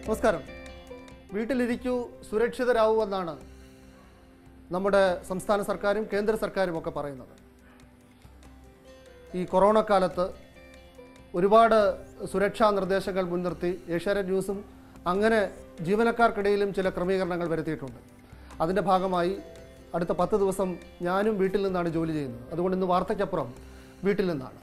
നമസ്കാരം വീട്ടിലിരിക്കൂ സുരക്ഷിതരാവൂ എന്നാണ് നമ്മുടെ സംസ്ഥാന സർക്കാരും കേന്ദ്ര സർക്കാരും ഒക്കെ പറയുന്നത് ഈ കൊറോണ കാലത്ത് ഒരുപാട് സുരക്ഷാ നിർദ്ദേശങ്ങൾ മുൻനിർത്തി ഏഷ്യാനെറ്റ് ന്യൂസും അങ്ങനെ ജീവനക്കാർക്കിടയിലും ചില ക്രമീകരണങ്ങൾ വരുത്തിയിട്ടുണ്ട് അതിൻ്റെ ഭാഗമായി അടുത്ത പത്ത് ദിവസം ഞാനും വീട്ടിൽ നിന്നാണ് ജോലി ചെയ്യുന്നത് അതുകൊണ്ട് ഇന്ന് വാർത്തയ്ക്കപ്പുറം വീട്ടിൽ നിന്നാണ്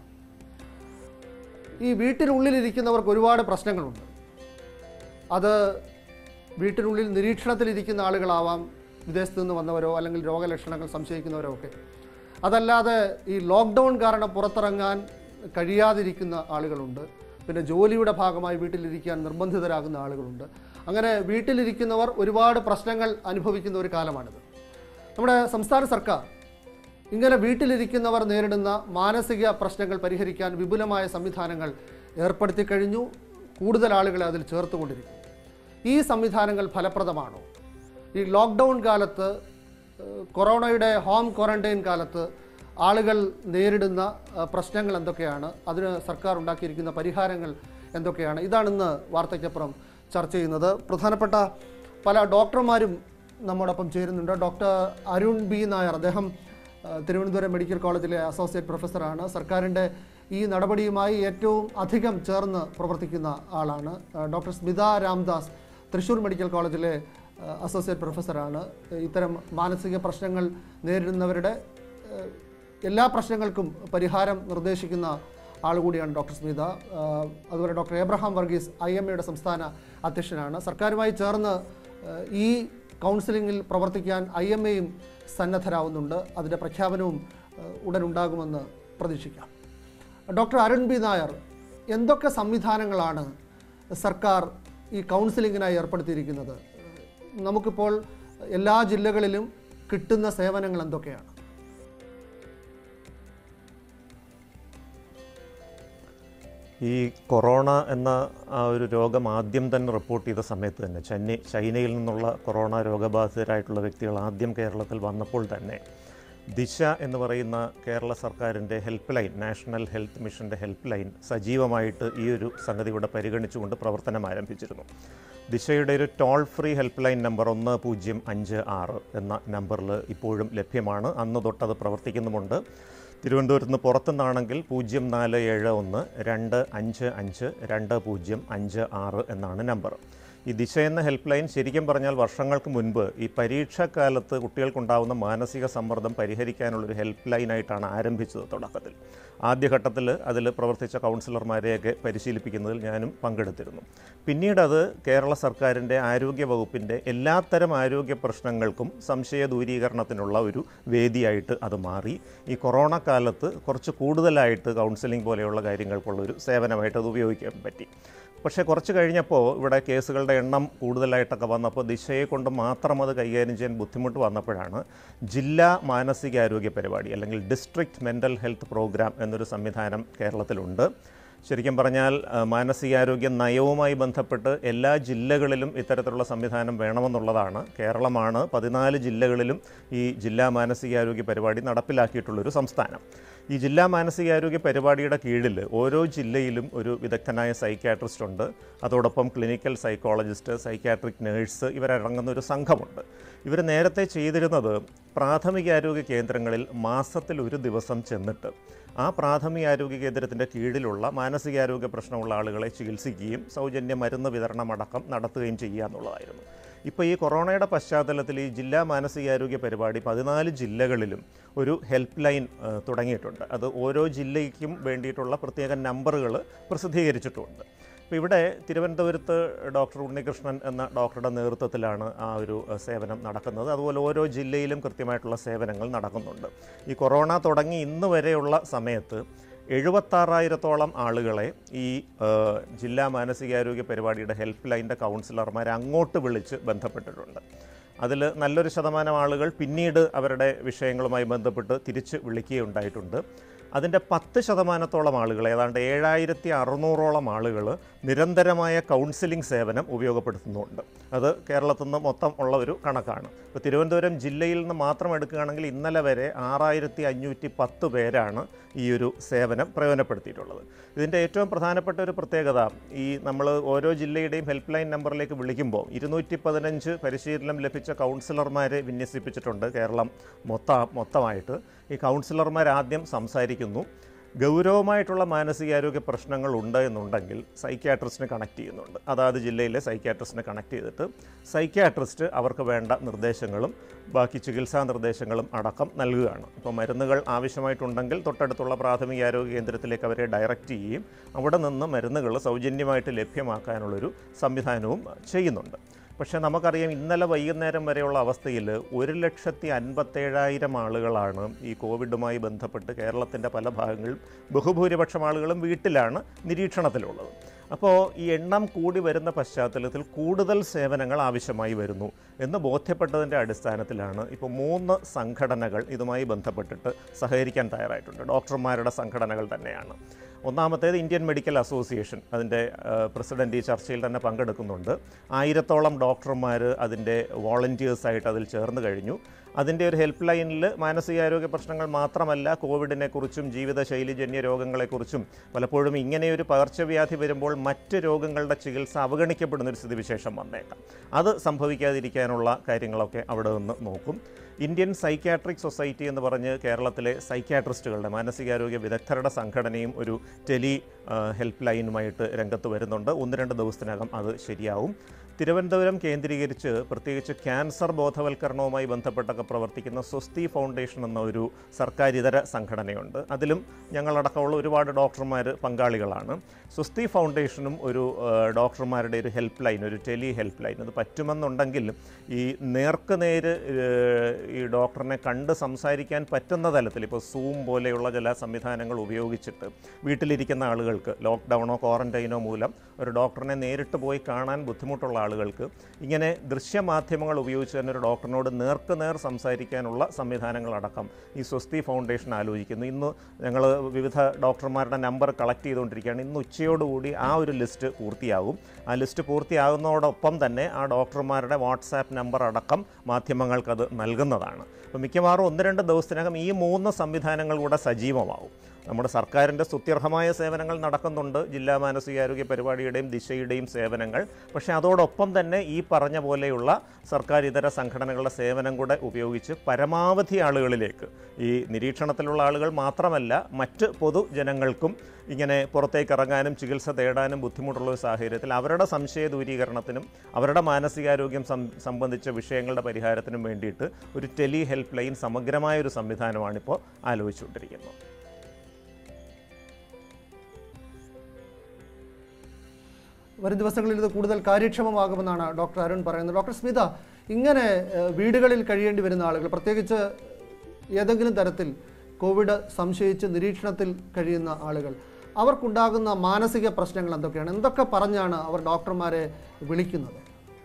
ഈ വീട്ടിനുള്ളിലിരിക്കുന്നവർക്ക് ഒരുപാട് പ്രശ്നങ്ങളുണ്ട് അത് വീട്ടിനുള്ളിൽ നിരീക്ഷണത്തിലിരിക്കുന്ന ആളുകളാവാം വിദേശത്ത് നിന്ന് വന്നവരോ അല്ലെങ്കിൽ രോഗലക്ഷണങ്ങൾ സംശയിക്കുന്നവരോ ഒക്കെ അതല്ലാതെ ഈ ലോക്ക്ഡൗൺ കാരണം പുറത്തിറങ്ങാൻ കഴിയാതിരിക്കുന്ന ആളുകളുണ്ട് പിന്നെ ജോലിയുടെ ഭാഗമായി വീട്ടിലിരിക്കാൻ നിർബന്ധിതരാകുന്ന ആളുകളുണ്ട് അങ്ങനെ വീട്ടിലിരിക്കുന്നവർ ഒരുപാട് പ്രശ്നങ്ങൾ അനുഭവിക്കുന്ന ഒരു കാലമാണിത് നമ്മുടെ സംസ്ഥാന സർക്കാർ ഇങ്ങനെ വീട്ടിലിരിക്കുന്നവർ നേരിടുന്ന മാനസിക പ്രശ്നങ്ങൾ പരിഹരിക്കാൻ വിപുലമായ സംവിധാനങ്ങൾ ഏർപ്പെടുത്തി കഴിഞ്ഞു കൂടുതൽ ആളുകളെ അതിൽ ചേർത്തുകൊണ്ടിരിക്കും ഈ സംവിധാനങ്ങൾ ഫലപ്രദമാണോ ഈ ലോക്ക്ഡൗൺ കാലത്ത് ഏഹ്, കൊറോണയുടെ ഹോം ക്വാറന്റൈൻ കാലത്ത് ആളുകൾ നേരിടുന്ന ഏഹ്, പ്രശ്നങ്ങൾ എന്തൊക്കെയാണ് അതിന് സർക്കാർ ഉണ്ടാക്കിയിരിക്കുന്ന പരിഹാരങ്ങൾ എന്തൊക്കെയാണ് ഇതാണ് ഇന്ന് വാർത്തയ്ക്കപ്പുറം ചർച്ച ചെയ്യുന്നത് പ്രധാനപ്പെട്ട പല ഡോക്ടർമാരും നമ്മോടൊപ്പം ചേരുന്നുണ്ട് ഡോക്ടർ അരുൺ ബി നായർ അദ്ദേഹം ഏഹ്, തിരുവനന്തപുരം മെഡിക്കൽ കോളേജിലെ അസോസിയേറ്റ് പ്രൊഫസറാണ് സർക്കാരിൻ്റെ ഈ നടപടിയുമായി ഏറ്റവും അധികം ചേർന്ന് പ്രവർത്തിക്കുന്ന ആളാണ് ഏഹ്, ഡോക്ടർ സ്മിത രാംദാസ് തൃശ്ശൂർ മെഡിക്കൽ കോളേജിലെ ഏഹ്, അസോസിയേറ്റ് പ്രൊഫസറാണ് ഏഹ്, ഇത്തരം മാനസിക പ്രശ്നങ്ങൾ നേരിടുന്നവരുടെ ഏഹ്, എല്ലാ പ്രശ്നങ്ങൾക്കും പരിഹാരം നിർദ്ദേശിക്കുന്ന ആൾ കൂടിയാണ് ഡോക്ടർ സ്മിത ഏഹ്, അതുപോലെ doctor Abraham Varghese I M എയുടെ സംസ്ഥാന അധ്യക്ഷനാണ് സർക്കാരുമായി ചേർന്ന് ഏഹ്, ഈ കൗൺസിലിങ്ങിൽ പ്രവർത്തിക്കാൻ ഐ എം എയും സന്നദ്ധരാവുന്നുണ്ട് അതിൻ്റെ പ്രഖ്യാപനവും ഏഹ്, ഉടൻ ഉണ്ടാകുമെന്ന് പ്രതീക്ഷിക്കാം ഡോക്ടർ അരുൺ ബി നായർ എന്തൊക്കെ സംവിധാനങ്ങളാണ് സർക്കാർ ഈ കൗൺസിലിങ്ങിനായി ഏർപ്പെടുത്തിയിരിക്കുന്നത് നമുക്കിപ്പോൾ എല്ലാ ജില്ലകളിലും കിട്ടുന്ന സേവനങ്ങൾ എന്തൊക്കെയാണ് ഈ കൊറോണ എന്ന ആ ഒരു രോഗം ആദ്യം തന്നെ റിപ്പോർട്ട് ചെയ്ത സമയത്ത് തന്നെ ചൈന ചൈനയിൽ നിന്നുള്ള കൊറോണ രോഗബാധിതരായിട്ടുള്ള വ്യക്തികൾ ആദ്യം കേരളത്തിൽ വന്നപ്പോൾ തന്നെ ദിശ എന്ന് പറയുന്ന കേരള സർക്കാരിൻ്റെ ഹെൽപ്പ് ലൈൻ നാഷണൽ ഹെൽത്ത് മിഷൻ്റെ ഹെൽപ്പ് ലൈൻ സജീവമായിട്ട് ഈ ഒരു സംഗതി ഇവിടെ പരിഗണിച്ചുകൊണ്ട് പ്രവർത്തനം ആരംഭിച്ചിരുന്നു ദിശയുടെ ഒരു toll free help line number ഒന്ന് പൂജ്യം അഞ്ച് ആറ് എന്ന നമ്പറിൽ ഇപ്പോഴും ലഭ്യമാണ് അന്ന് തൊട്ടത് പ്രവർത്തിക്കുന്നുമുണ്ട് തിരുവനന്തപുരത്ത് നിന്ന് പുറത്തുനിന്നാണെങ്കിൽ പൂജ്യം നാല് ഏഴ് ഒന്ന് രണ്ട് അഞ്ച് അഞ്ച് രണ്ട് പൂജ്യം അഞ്ച് ആറ് എന്നാണ് നമ്പർ ഈ ദിശ എന്ന ഹെൽപ്പ് ലൈൻ ശരിക്കും പറഞ്ഞാൽ വർഷങ്ങൾക്ക് മുൻപ് ഈ പരീക്ഷാക്കാലത്ത് കുട്ടികൾക്കുണ്ടാവുന്ന മാനസിക സമ്മർദ്ദം പരിഹരിക്കാനുള്ളൊരു ഹെൽപ്പ് ലൈനായിട്ടാണ് ആരംഭിച്ചത് തുടക്കത്തിൽ ആദ്യഘട്ടത്തിൽ അതിൽ പ്രവർത്തിച്ച കൗൺസിലർമാരെയൊക്കെ പരിശീലിപ്പിക്കുന്നതിൽ ഞാനും പങ്കെടുത്തിരുന്നു പിന്നീട് അത് കേരള സർക്കാരിൻ്റെ ആരോഗ്യ വകുപ്പിൻ്റെ എല്ലാത്തരം ആരോഗ്യ പ്രശ്നങ്ങൾക്കും സംശയ ദൂരീകരണത്തിനുള്ള ഒരു വേദിയായിട്ട് അത് മാറി ഈ കൊറോണ കാലത്ത് കുറച്ച് കൂടുതലായിട്ട് കൗൺസിലിംഗ് പോലെയുള്ള കാര്യങ്ങൾക്കുള്ള ഒരു സേവനമായിട്ട് അത് ഉപയോഗിക്കാൻ പറ്റി പക്ഷേ കുറച്ച് കഴിഞ്ഞപ്പോൾ ഇവിടെ കേസുകളുടെ എണ്ണം കൂടുതലായിട്ടൊക്കെ വന്നപ്പോൾ ദിശയെ കൊണ്ട് മാത്രം അത് കൈകാര്യം ചെയ്യാൻ ബുദ്ധിമുട്ട് വന്നപ്പോഴാണ് ജില്ലാ മാനസികാരോഗ്യ പരിപാടി അല്ലെങ്കിൽ ഡിസ്ട്രിക്ട് മെൻ്റൽ ഹെൽത്ത് പ്രോഗ്രാം എന്നൊരു സംവിധാനം കേരളത്തിലുണ്ട് ശരിക്കും പറഞ്ഞാൽ ആ, മാനസികാരോഗ്യ നയവുമായി ബന്ധപ്പെട്ട് എല്ലാ ജില്ലകളിലും ഇത്തരത്തിലുള്ള സംവിധാനം വേണമെന്നുള്ളതാണ് കേരളമാണ് പതിനാല് ജില്ലകളിലും ഈ ജില്ലാ മാനസികാരോഗ്യ പരിപാടി നടപ്പിലാക്കിയിട്ടുള്ളൊരു സംസ്ഥാനം ഈ ജില്ലാ മാനസികാരോഗ്യ പരിപാടിയുടെ കീഴിൽ ഓരോ ജില്ലയിലും ഒരു വിദഗ്ധനായ സൈക്യാട്രിസ്റ്റ് ഉണ്ട് അതോടൊപ്പം ക്ലിനിക്കൽ സൈക്കോളജിസ്റ്റ് സൈക്യാട്രിക് നേഴ്സ് ഇവരടങ്ങുന്ന ഒരു സംഘമുണ്ട് ഇവർ നേരത്തെ ചെയ്തിരുന്നത് പ്രാഥമികാരോഗ്യ കേന്ദ്രങ്ങളിൽ മാസത്തിൽ ഒരു ദിവസം ചെന്നിട്ട് ആ പ്രാഥമികാരോഗ്യ കേന്ദ്രത്തിൻ്റെ കീഴിലുള്ള മാനസികാരോഗ്യ പ്രശ്നമുള്ള ആളുകളെ ചികിത്സിക്കുകയും സൗജന്യ മരുന്ന് വിതരണം അടക്കം നടത്തുകയും ചെയ്യുക എന്നുള്ളതായിരുന്നു ഇപ്പോൾ ഈ കൊറോണയുടെ പശ്ചാത്തലത്തിൽ ഈ ജില്ലാ മാനസികാരോഗ്യ പരിപാടി പതിനാല് ജില്ലകളിലും ഒരു ഹെൽപ്പ് ലൈൻ ആ, തുടങ്ങിയിട്ടുണ്ട് അത് ഓരോ ജില്ലയ്ക്കും വേണ്ടിയിട്ടുള്ള പ്രത്യേക നമ്പറുകൾ പ്രസിദ്ധീകരിച്ചിട്ടുമുണ്ട് അപ്പോൾ ഇവിടെ തിരുവനന്തപുരത്ത് ഡോക്ടർ ഉണ്ണികൃഷ്ണൻ എന്ന ഡോക്ടറുടെ നേതൃത്വത്തിലാണ് ആ ഒരു അഹ്, സേവനം നടക്കുന്നത് അതുപോലെ ഓരോ ജില്ലയിലും കൃത്യമായിട്ടുള്ള സേവനങ്ങൾ നടക്കുന്നുണ്ട് ഈ കൊറോണ തുടങ്ങി ഇന്ന് വരെയുള്ള സമയത്ത് എഴുപത്താറായിരത്തോളം ആളുകളെ ഈ ഏഹ്, ജില്ലാ മാനസികാരോഗ്യ പരിപാടിയുടെ ഹെൽപ്പ് ലൈൻ്റെ കൗൺസിലർമാർ അങ്ങോട്ട് വിളിച്ച് ബന്ധപ്പെട്ടിട്ടുണ്ട് അതിൽ നല്ലൊരു ശതമാനം ആളുകൾ പിന്നീട് അവരുടെ വിഷയങ്ങളുമായി ബന്ധപ്പെട്ട് തിരിച്ച് വിളിക്കുകയുണ്ടായിട്ടുണ്ട് അതിൻ്റെ പത്ത് ശതമാനത്തോളം ആളുകൾ ഏതാണ്ട് ഏഴായിരത്തി അറുന്നൂറോളം ആളുകൾ നിരന്തരമായ കൗൺസിലിംഗ് സേവനം ഉപയോഗപ്പെടുത്തുന്നുണ്ട് അത് കേരളത്തിൽ നിന്ന് മൊത്തം ഉള്ള ഒരു കണക്കാണ് ഇപ്പോൾ തിരുവനന്തപുരം ജില്ലയിൽ നിന്ന് മാത്രം എടുക്കുകയാണെങ്കിൽ ഇന്നലെ വരെ ആറായിരത്തി അഞ്ഞൂറ്റി പത്ത് പേരാണ് ഈ ഒരു സേവനം പ്രയോജനപ്പെടുത്തിയിട്ടുള്ളത് ഇതിൻ്റെ ഏറ്റവും പ്രധാനപ്പെട്ട ഒരു പ്രത്യേകത ഈ നമ്മൾ ഓരോ ജില്ലയുടെയും ഹെൽപ്പ് ലൈൻ നമ്പറിലേക്ക് വിളിക്കുമ്പോൾ ഇരുന്നൂറ്റി പതിനഞ്ച് പരിശീലനം ലഭിച്ച കൗൺസിലർമാരെ വിന്യസിപ്പിച്ചിട്ടുണ്ട് കേരളം മൊത്തം മൊത്തമായിട്ട് ഈ കൗൺസിലർമാർ ആദ്യം സംസാരിക്കുന്നു ഗൗരവമായിട്ടുള്ള മാനസികാരോഗ്യ പ്രശ്നങ്ങൾ ഉണ്ട് എന്നുണ്ടെങ്കിൽ സൈക്യാട്രിസ്റ്റിനെ കണക്ട് ചെയ്യുന്നുണ്ട് അതാത് ജില്ലയിലെ സൈക്യാട്രിസ്റ്റിനെ കണക്ട് ചെയ്തിട്ട് സൈക്യാട്രിസ്റ്റ് അവർക്ക് വേണ്ട നിർദ്ദേശങ്ങളും ബാക്കി ചികിത്സാ നിർദ്ദേശങ്ങളും അടക്കം നൽകുകയാണ് ഇപ്പോൾ മരുന്നുകൾ ആവശ്യമായിട്ടുണ്ടെങ്കിൽ തൊട്ടടുത്തുള്ള പ്രാഥമിക ആരോഗ്യ കേന്ദ്രത്തിലേക്ക് അവരെ ഡയറക്റ്റ് ചെയ്യുകയും അവിടെ നിന്ന് മരുന്നുകൾ സൗജന്യമായിട്ട് ലഭ്യമാക്കാനുള്ളൊരു സംവിധാനവും ചെയ്യുന്നുണ്ട് പക്ഷേ നമുക്കറിയാം ഇന്നലെ വൈകുന്നേരം വരെയുള്ള അവസ്ഥയിൽ ഒരു ലക്ഷത്തി അൻപത്തേഴായിരം ആളുകളാണ് ഈ കോവിഡുമായി ബന്ധപ്പെട്ട് കേരളത്തിൻ്റെ പല ഭാഗങ്ങളിലും ബഹുഭൂരിപക്ഷം ആളുകളും വീട്ടിലാണ് നിരീക്ഷണത്തിലുള്ളത് അപ്പോൾ ഈ എണ്ണം കൂടി വരുന്ന പശ്ചാത്തലത്തിൽ കൂടുതൽ സേവനങ്ങൾ ആവശ്യമായി വരുന്നു എന്ന് ബോധ്യപ്പെട്ടതിൻ്റെ അടിസ്ഥാനത്തിലാണ് ഇപ്പോൾ മൂന്ന് സംഘടനകൾ ഇതുമായി ബന്ധപ്പെട്ടിട്ട് സഹകരിക്കാൻ തയ്യാറായിട്ടുണ്ട് ഡോക്ടർമാരുടെ സംഘടനകൾ തന്നെയാണ് ഒന്നാമത്തേത് ഇന്ത്യൻ മെഡിക്കൽ അസോസിയേഷൻ അതിൻ്റെ പ്രസിഡന്റ് ഈ ചർച്ചയിൽ തന്നെ പങ്കെടുക്കുന്നുണ്ട് ആയിരത്തോളം ഡോക്ടർമാർ അതിൻ്റെ വോളണ്ടിയേഴ്സായിട്ട് അതിൽ ചേർന്ന് കഴിഞ്ഞു അതിൻ്റെ ഒരു ഹെൽപ്പ് ലൈനിൽ മാനസികാരോഗ്യ പ്രശ്നങ്ങൾ മാത്രമല്ല കോവിഡിനെക്കുറിച്ചും ജീവിതശൈലിജന്യ രോഗങ്ങളെക്കുറിച്ചും പലപ്പോഴും ഇങ്ങനെയൊരു പകർച്ചവ്യാധി വരുമ്പോൾ മറ്റ് രോഗങ്ങളുടെ ചികിത്സ അവഗണിക്കപ്പെടുന്ന ഒരു സ്ഥിതിവിശേഷം വന്നേക്കാം അത് സംഭവിക്കാതിരിക്കാനുള്ള കാര്യങ്ങളൊക്കെ അവിടെ നിന്ന് നോക്കും ഇന്ത്യൻ സൈക്യാട്രിക് സൊസൈറ്റി എന്ന് പറഞ്ഞ് കേരളത്തിലെ സൈക്യാട്രിസ്റ്റുകളുടെ മാനസികാരോഗ്യ വിദഗ്ധരുടെ സംഘടനയും ഒരു ടെലി ആ, ഹെൽപ്പ് ലൈനുമായിട്ട് രംഗത്ത് വരുന്നുണ്ട് ഒന്ന് രണ്ട് ദിവസത്തിനകം അത് ശരിയാവും തിരുവനന്തപുരം കേന്ദ്രീകരിച്ച് പ്രത്യേകിച്ച് ക്യാൻസർ ബോധവൽക്കരണവുമായി ബന്ധപ്പെട്ടൊക്കെ പ്രവർത്തിക്കുന്ന സ്വസ്തി ഫൗണ്ടേഷൻ എന്ന ഒരു സർക്കാരിതര സംഘടനയുണ്ട് അതിലും ഞങ്ങളടക്കമുള്ള ഒരുപാട് ഡോക്ടർമാർ പങ്കാളികളാണ് സ്വസ്തി ഫൗണ്ടേഷനും ഒരു ആ, ഡോക്ടർമാരുടെ ഒരു ഹെൽപ്പ് ലൈൻ ഒരു ടെലി ഹെൽപ്പ് ലൈൻ അത് പറ്റുമെന്നുണ്ടെങ്കിൽ ഈ നേർക്ക് നേര് ഏഹ്, ഈ ഡോക്ടറിനെ കണ്ട് സംസാരിക്കാൻ പറ്റുന്ന തലത്തിൽ ഇപ്പോൾ സൂം പോലെയുള്ള ചില സംവിധാനങ്ങൾ ഉപയോഗിച്ചിട്ട് വീട്ടിലിരിക്കുന്ന ആളുകൾക്ക് ലോക്ക്ഡൗണോ ക്വാറന്റൈനോ മൂലം ഒരു ഡോക്ടറിനെ നേരിട്ട് പോയി കാണാൻ ബുദ്ധിമുട്ടുള്ള ആളുകൾക്ക് ഇങ്ങനെ ദൃശ്യമാധ്യമങ്ങൾ ഉപയോഗിച്ച് തന്നെ ഒരു ഡോക്ടറിനോട് നേർക്ക് നേർ സംസാരിക്കാനുള്ള സംവിധാനങ്ങളടക്കം ഈ സ്വസ്തി ഫൗണ്ടേഷൻ ആലോചിക്കുന്നു ഇന്ന് ഞങ്ങൾ വിവിധ ഡോക്ടർമാരുടെ നമ്പർ കളക്ട് ചെയ്തുകൊണ്ടിരിക്കുകയാണ് ഇന്ന് ഉച്ചയോടുകൂടി ആ ഒരു ലിസ്റ്റ് പൂർത്തിയാകും ആ ലിസ്റ്റ് പൂർത്തിയാകുന്നതോടൊപ്പം തന്നെ ആ ഡോക്ടർമാരുടെ വാട്സാപ്പ് നമ്പർ അടക്കം മാധ്യമങ്ങൾക്കത് നൽകുന്നതാണ് അപ്പോൾ മിക്കവാറും ഒന്ന് രണ്ട് ദിവസത്തിനകം ഈ മൂന്ന് സംവിധാനങ്ങൾ കൂടെ സജീവമാവും നമ്മുടെ സർക്കാരിൻ്റെ സ്തുത്യർഹമായ സേവനങ്ങൾ നടക്കുന്നുണ്ട് ജില്ലാ മാനസികാരോഗ്യ പരിപാടിയുടെയും ദിശയുടെയും സേവനങ്ങൾ പക്ഷേ അതോടൊപ്പം തന്നെ ഈ പറഞ്ഞ പോലെയുള്ള സർക്കാർ ഇതര സംഘടനകളുടെ സേവനം കൂടെ ഉപയോഗിച്ച് പരമാവധി ആളുകളിലേക്ക് ഈ നിരീക്ഷണത്തിലുള്ള ആളുകൾ മാത്രമല്ല മറ്റ് പൊതുജനങ്ങൾക്കും ഇങ്ങനെ പുറത്തേക്ക് ഇറങ്ങാനും ചികിത്സ തേടാനും ബുദ്ധിമുട്ടുള്ള ഒരു സാഹചര്യത്തിൽ അവരുടെ സംശയ ദൂരീകരണത്തിനും അവരുടെ മാനസികാരോഗ്യം സം സംബന്ധിച്ച വിഷയങ്ങളുടെ പരിഹാരത്തിനും വേണ്ടിയിട്ട് ഒരു ടെലി ഹെൽപ്പ് ലൈൻ സമഗ്രമായ ഒരു സംവിധാനമാണിപ്പോൾ ആലോചിച്ചുകൊണ്ടിരിക്കുന്നത് വരും ദിവസങ്ങളിൽ ഇത് കൂടുതൽ കാര്യക്ഷമമാകുമെന്നാണ് ഡോക്ടർ അരുൺ പറയുന്നത് ഡോക്ടർ സ്മിത ഇങ്ങനെ ഏഹ്, വീടുകളിൽ കഴിയേണ്ടി വരുന്ന ആളുകൾ പ്രത്യേകിച്ച് ഏതെങ്കിലും തരത്തിൽ കോവിഡ് സംശയിച്ച് നിരീക്ഷണത്തിൽ കഴിയുന്ന ആളുകൾ അവർക്കുണ്ടാകുന്ന മാനസിക പ്രശ്നങ്ങൾ എന്തൊക്കെയാണ് എന്തൊക്കെ പറഞ്ഞാണ് അവർ ഡോക്ടർമാരെ വിളിക്കുന്നത്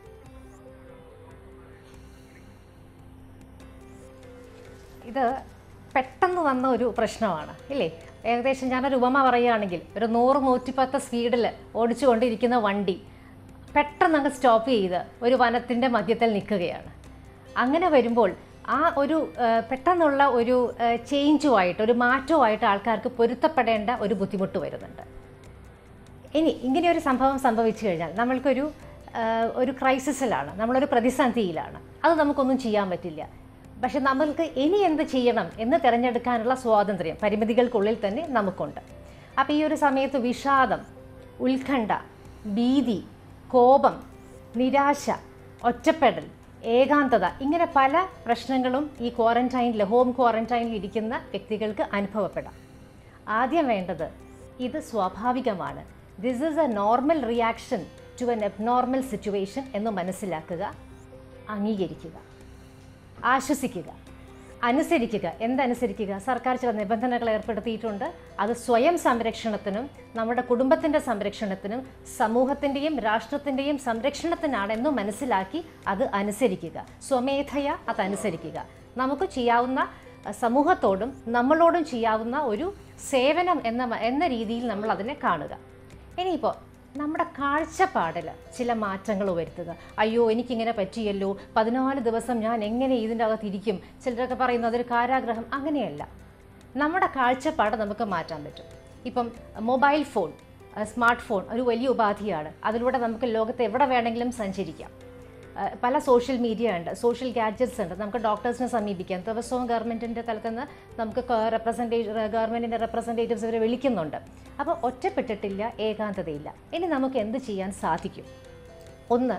ഇത് പെട്ടെന്ന് വന്ന ഒരു പ്രശ്നമാണ് ഇല്ലേ ഏകദേശം ഞാനൊരു ഉപമ പറയുകയാണെങ്കിൽ ഒരു നൂറ് നൂറ്റിപ്പത്ത് സ്പീഡിൽ ഓടിച്ചുകൊണ്ടിരിക്കുന്ന വണ്ടി പെട്ടെന്ന് അങ്ങ് സ്റ്റോപ്പ് ചെയ്ത് ഒരു വനത്തിൻ്റെ മധ്യത്തിൽ നിൽക്കുകയാണ് അങ്ങനെ വരുമ്പോൾ ആ ഒരു ആ, പെട്ടെന്നുള്ള ഒരു ചേഞ്ചുമായിട്ട് ഒരു മാറ്റവുമായിട്ട് ആൾക്കാർക്ക് പൊരുത്തപ്പെടേണ്ട ഒരു ബുദ്ധിമുട്ട് വരുന്നുണ്ട് ഇനി ഇങ്ങനെ ഒരു സംഭവം സംഭവിച്ചു കഴിഞ്ഞാൽ നമ്മൾക്കൊരു ആ, ഒരു ക്രൈസിസിലാണ് നമ്മളൊരു പ്രതിസന്ധിയിലാണ് അത് നമുക്കൊന്നും ചെയ്യാൻ പറ്റില്ല പക്ഷെ നമ്മൾക്ക് ഇനി എന്ത് ചെയ്യണം എന്ന് തിരഞ്ഞെടുക്കാനുള്ള സ്വാതന്ത്ര്യം പരിമിതികൾക്കുള്ളിൽ തന്നെ നമുക്കുണ്ട് അപ്പോൾ ഈ ഒരു സമയത്ത് വിഷാദം ഉത്കണ്ഠ ഭീതി കോപം നിരാശ ഒറ്റപ്പെടൽ ഏകാന്തത ഇങ്ങനെ പല പ്രശ്നങ്ങളും ഈ ക്വാറന്റൈനിൽ ഹോം ക്വാറന്റൈനിൽ ഇരിക്കുന്ന വ്യക്തികൾക്ക് അനുഭവപ്പെടാം ആദ്യം വേണ്ടത് ഇത് സ്വാഭാവികമാണ് this is a normal reaction to an abnormal situation എന്ന് മനസ്സിലാക്കുക അംഗീകരിക്കുക ആശ്വസിക്കുക അനുസരിക്കുക എന്തനുസരിക്കുക സർക്കാർ ചില നിബന്ധനകൾ ഏർപ്പെടുത്തിയിട്ടുണ്ട് അത് സ്വയം സംരക്ഷണത്തിനും നമ്മുടെ കുടുംബത്തിൻ്റെ സംരക്ഷണത്തിനും സമൂഹത്തിൻ്റെയും രാഷ്ട്രത്തിൻ്റെയും സംരക്ഷണത്തിനാണെന്ന് മനസ്സിലാക്കി അത് അനുസരിക്കുക സ്വമേധയ അത് അനുസരിക്കുക നമുക്ക് ചെയ്യാവുന്ന അഹ്, സമൂഹത്തോടും നമ്മളോടും ചെയ്യാവുന്ന ഒരു സേവനം എന്ന മ- എന്ന രീതിയിൽ നമ്മൾ അതിനെ കാണുക ഇനിയിപ്പോൾ നമ്മുടെ കാഴ്ചപ്പാടിൽ ചില മാറ്റങ്ങൾ വരുത്തുക അയ്യോ എനിക്കിങ്ങനെ പറ്റിയല്ലോ പതിനാല് ദിവസം ഞാൻ എങ്ങനെ ഇതിൻ്റെ അകത്ത് ഇരിക്കും ചിലരൊക്കെ പറയുന്നത് അതൊരു കാരാഗ്രഹം അങ്ങനെയല്ല നമ്മുടെ കാഴ്ചപ്പാട് നമുക്ക് മാറ്റാൻ പറ്റും ഇപ്പം മൊബൈൽ ഫോൺ സ്മാർട്ട് ഫോൺ ഒരു വലിയ ഉപാധിയാണ് അതിലൂടെ നമുക്ക് ലോകത്ത് എവിടെ വേണമെങ്കിലും സഞ്ചരിക്കാം അഹ് പല സോഷ്യൽ മീഡിയ ഉണ്ട് സോഷ്യൽ ഗാഡ്ജറ്റ്സ് ഉണ്ട് നമുക്ക് ഡോക്ടേഴ്സിനെ സമീപിക്കാം ദിവസവും ഗവൺമെൻറ്റിൻ്റെ തലത്തുനിന്ന് നമുക്ക് റെപ്രസെൻറ്റേഷൻ ഗവൺമെൻറ്റിൻ്റെ റെപ്രസെൻറ്റേറ്റീവ്സ് ഇവരെ വിളിക്കുന്നുണ്ട് അപ്പോൾ ഒറ്റപ്പെട്ടിട്ടില്ല ഏകാന്തതയില്ല ഇനി നമുക്ക് എന്ത് ചെയ്യാൻ സാധിക്കും ഒന്ന്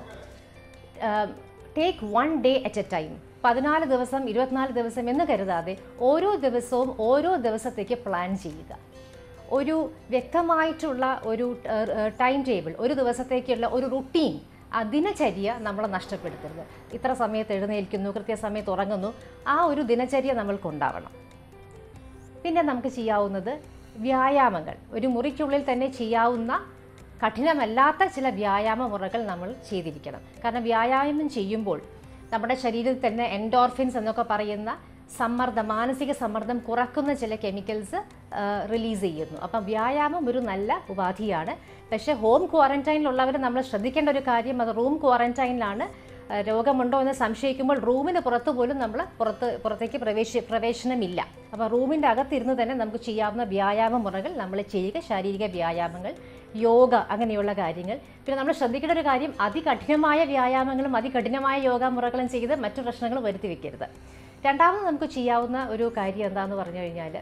take one day at a time പതിനാല് ദിവസം ഇരുപത്തിനാല് ദിവസം എന്ന് കരുതാതെ ഓരോ ദിവസവും ഓരോ ദിവസത്തേക്ക് പ്ലാൻ ചെയ്യുക ഒരു വ്യക്തമായിട്ടുള്ള ഒരു ടൈം ടേബിൾ ഒരു ദിവസത്തേക്കുള്ള ഒരു റുട്ടീൻ ആ ദിനചര്യ നമ്മൾ നഷ്ടപ്പെടുത്തരുത് ഇത്ര സമയത്ത് എഴുന്നേൽക്കുന്നു കൃത്യസമയത്ത് ഉറങ്ങുന്നു ആ ഒരു ദിനചര്യ നമ്മൾക്കുണ്ടാവണം പിന്നെ നമുക്ക് ചെയ്യാവുന്നത് വ്യായാമങ്ങൾ ഒരു മുറിക്കുള്ളിൽ തന്നെ ചെയ്യാവുന്ന കഠിനമല്ലാത്ത ചില വ്യായാമ മുറകൾ നമ്മൾ ചെയ്തിരിക്കണം കാരണം വ്യായാമം ചെയ്യുമ്പോൾ നമ്മുടെ ശരീരത്തിൽ തന്നെ എൻഡോർഫിൻസ് എന്നൊക്കെ പറയുന്ന സമ്മർദ്ദം മാനസിക സമ്മർദ്ദം കുറക്കുന്ന ചില കെമിക്കൽസ് റിലീസ് ചെയ്യുന്നു അപ്പം വ്യായാമം ഒരു നല്ല ഉപാധിയാണ് പക്ഷേ ഹോം ക്വാറന്റൈനിലുള്ളവർ നമ്മൾ ശ്രദ്ധിക്കേണ്ട ഒരു കാര്യം അത് റൂം ക്വാറന്റൈനിലാണ് ആ, രോഗമുണ്ടോ എന്ന് സംശയിക്കുമ്പോൾ റൂമിന് പുറത്ത് പോലും നമ്മൾ പുറത്ത് പുറത്തേക്ക് പ്രവേശി പ്രവേശനമില്ല അപ്പോൾ റൂമിൻ്റെ അകത്തിരുന്ന് തന്നെ നമുക്ക് ചെയ്യാവുന്ന വ്യായാമ മുറകൾ നമ്മൾ ചെയ്യുക ശാരീരിക വ്യായാമങ്ങൾ യോഗ അങ്ങനെയുള്ള കാര്യങ്ങൾ പിന്നെ നമ്മൾ ശ്രദ്ധിക്കേണ്ട ഒരു കാര്യം അതികഠിനമായ വ്യായാമങ്ങളും അതികഠിനമായ യോഗ മുറകളും ചെയ്ത് മറ്റു പ്രശ്നങ്ങൾ വരുത്തി വെക്കരുത് രണ്ടാമത് നമുക്ക് ചെയ്യാവുന്ന ഒരു കാര്യം എന്താണെന്ന് പറഞ്ഞു കഴിഞ്ഞാൽ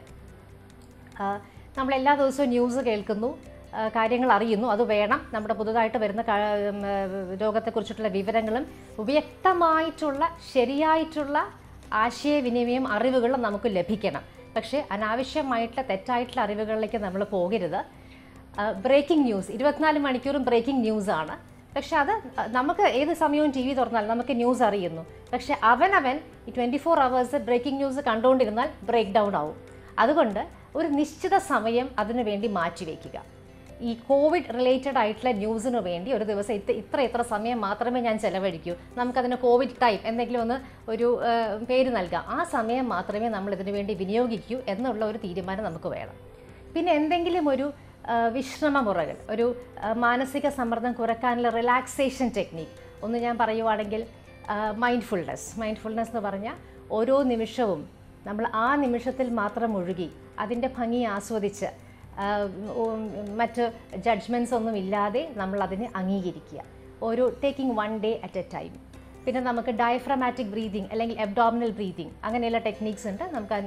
നമ്മൾ എല്ലാ ദിവസവും ന്യൂസ് കേൾക്കുന്നു ആ, കാര്യങ്ങൾ അറിയുന്നു അത് വേണം നമ്മുടെ പുതുതായിട്ട് വരുന്ന ക- ഉം, ആ, രോഗത്തെക്കുറിച്ചിട്ടുള്ള വിവരങ്ങളും വ്യക്തമായിട്ടുള്ള ശരിയായിട്ടുള്ള ആശയവിനിമയം അറിവുകളും നമുക്ക് ലഭിക്കണം പക്ഷേ അനാവശ്യമായിട്ടുള്ള തെറ്റായിട്ടുള്ള അറിവുകളിലേക്ക് നമ്മൾ പോകരുത് ബ്രേക്കിംഗ് ന്യൂസ് ഇരുപത്തിനാല് മണിക്കൂറും ബ്രേക്കിംഗ് ന്യൂസാണ് പക്ഷെ അത് നമുക്ക് ഏത് സമയവും ടി വി തുറന്നാൽ നമുക്ക് ന്യൂസ് അറിയുന്നു പക്ഷെ അവനവൻ ഈ twenty four hours breaking news കണ്ടുകൊണ്ടിരുന്നാൽ ബ്രേക്ക് ഡൗൺ ആവും അതുകൊണ്ട് ഒരു നിശ്ചിത സമയം അതിനു വേണ്ടി മാറ്റിവെക്കുക ഈ കോവിഡ് റിലേറ്റഡ് ആയിട്ടുള്ള ന്യൂസിന് വേണ്ടി ഒരു ദിവസം ഇത്ര ഇത്ര ഇത്ര സമയം മാത്രമേ ഞാൻ ചെലവഴിക്കൂ നമുക്കതിന് കോവിഡ് ടൈം എന്തെങ്കിലും ഒന്ന് ഒരു ആ, പേര് നൽകാം ആ സമയം മാത്രമേ നമ്മൾ ഇതിനു വേണ്ടി വിനിയോഗിക്കൂ എന്നുള്ള ഒരു തീരുമാനം നമുക്ക് വേണം പിന്നെ എന്തെങ്കിലും ഒരു ആ, വിശ്രമ മുറകൾ ഒരു ആ, മാനസിക സമ്മർദ്ദം കുറയ്ക്കാനുള്ള റിലാക്സേഷൻ ടെക്നീക്ക് ഒന്ന് ഞാൻ പറയുവാണെങ്കിൽ മൈൻഡ്ഫുൾനെസ് മൈൻഡ്ഫുൾനെസ് എന്ന് പറഞ്ഞാൽ ഓരോ നിമിഷവും നമ്മൾ ആ നിമിഷത്തിൽ മാത്രം ഒഴുകി അതിൻ്റെ ഭംഗി ആസ്വദിച്ച് ആ, ഉം, മറ്റ് ജഡ്ജ്മെൻറ്റ്സ് ഒന്നും ഇല്ലാതെ നമ്മൾ അതിനെ അംഗീകരിക്കുക ഒരു taking one day at a time പിന്നെ നമുക്ക് ഡയഫ്രമാറ്റിക് ബ്രീതിങ് അല്ലെങ്കിൽ അബ്ഡോമിനൽ ബ്രീതിങ് അങ്ങനെയുള്ള ടെക്നീക്സ് ഉണ്ട് നമുക്ക്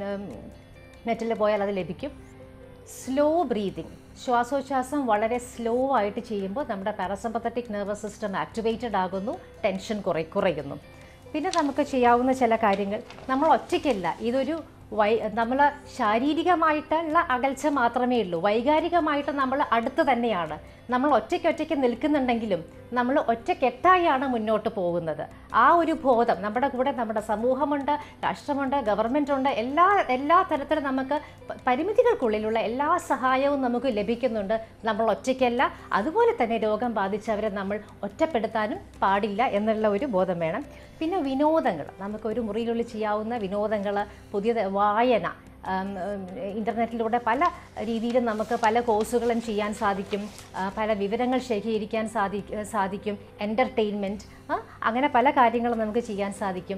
നെറ്റിൽ പോയാൽ അത് ലഭിക്കും സ്ലോ ബ്രീതിങ് ശ്വാസോച്ഛ്വാസം വളരെ സ്ലോ ആയിട്ട് ചെയ്യുമ്പോൾ നമ്മുടെ പാരസമ്പത്തറ്റിക് നെർവസ് സിസ്റ്റം ആക്ടിവേറ്റഡ് ആകുന്നു ടെൻഷൻ കുറേ കുറയുന്നു പിന്നെ നമുക്ക് ചെയ്യാവുന്ന ചില കാര്യങ്ങൾ നമ്മൾ ഒറ്റയ്ക്കല്ല ഇതൊരു വൈ നമ്മൾ ശാരീരികമായിട്ടുള്ള അകൽച്ച മാത്രമേ ഉള്ളൂ വൈകാരികമായിട്ട് നമ്മൾ അടുത്ത് തന്നെയാണ് നമ്മൾ ഒറ്റയ്ക്ക് ഒറ്റയ്ക്ക് നിൽക്കുന്നുണ്ടെങ്കിലും നമ്മൾ ഒറ്റക്കെട്ടായാണ് മുന്നോട്ട് പോകുന്നത് ആ ഒരു ബോധം നമ്മുടെ കൂടെ നമ്മുടെ സമൂഹമുണ്ട് രാഷ്ട്രമുണ്ട് ഗവൺമെൻറ് ഉണ്ട് എല്ലാ എല്ലാ തരത്തിലും നമുക്ക് പ- പരിമിതികൾക്കുള്ളിലുള്ള എല്ലാ സഹായവും നമുക്ക് ലഭിക്കുന്നുണ്ട് നമ്മൾ ഒറ്റയ്ക്കല്ല അതുപോലെ തന്നെ രോഗം ബാധിച്ചവരെ നമ്മൾ ഒറ്റപ്പെടുത്താനും പാടില്ല എന്നുള്ള ഒരു ബോധം വേണം പിന്നെ വിനോദങ്ങൾ നമുക്ക് ഒരു മുറിയിലുള്ളിൽ ചെയ്യാവുന്ന വിനോദങ്ങൾ പുതിയ വായന ഉം, ഉം, ഇൻ്റർനെറ്റിലൂടെ പല രീതിയിലും നമുക്ക് പല കോഴ്സുകളും ചെയ്യാൻ സാധിക്കും ആ, പല വിവരങ്ങൾ ശേഖരിക്കാൻ സാധി സാധിക്കും എൻ്റർടൈൻമെൻറ്റ് അങ്ങനെ പല കാര്യങ്ങളും നമുക്ക് ചെയ്യാൻ സാധിക്കും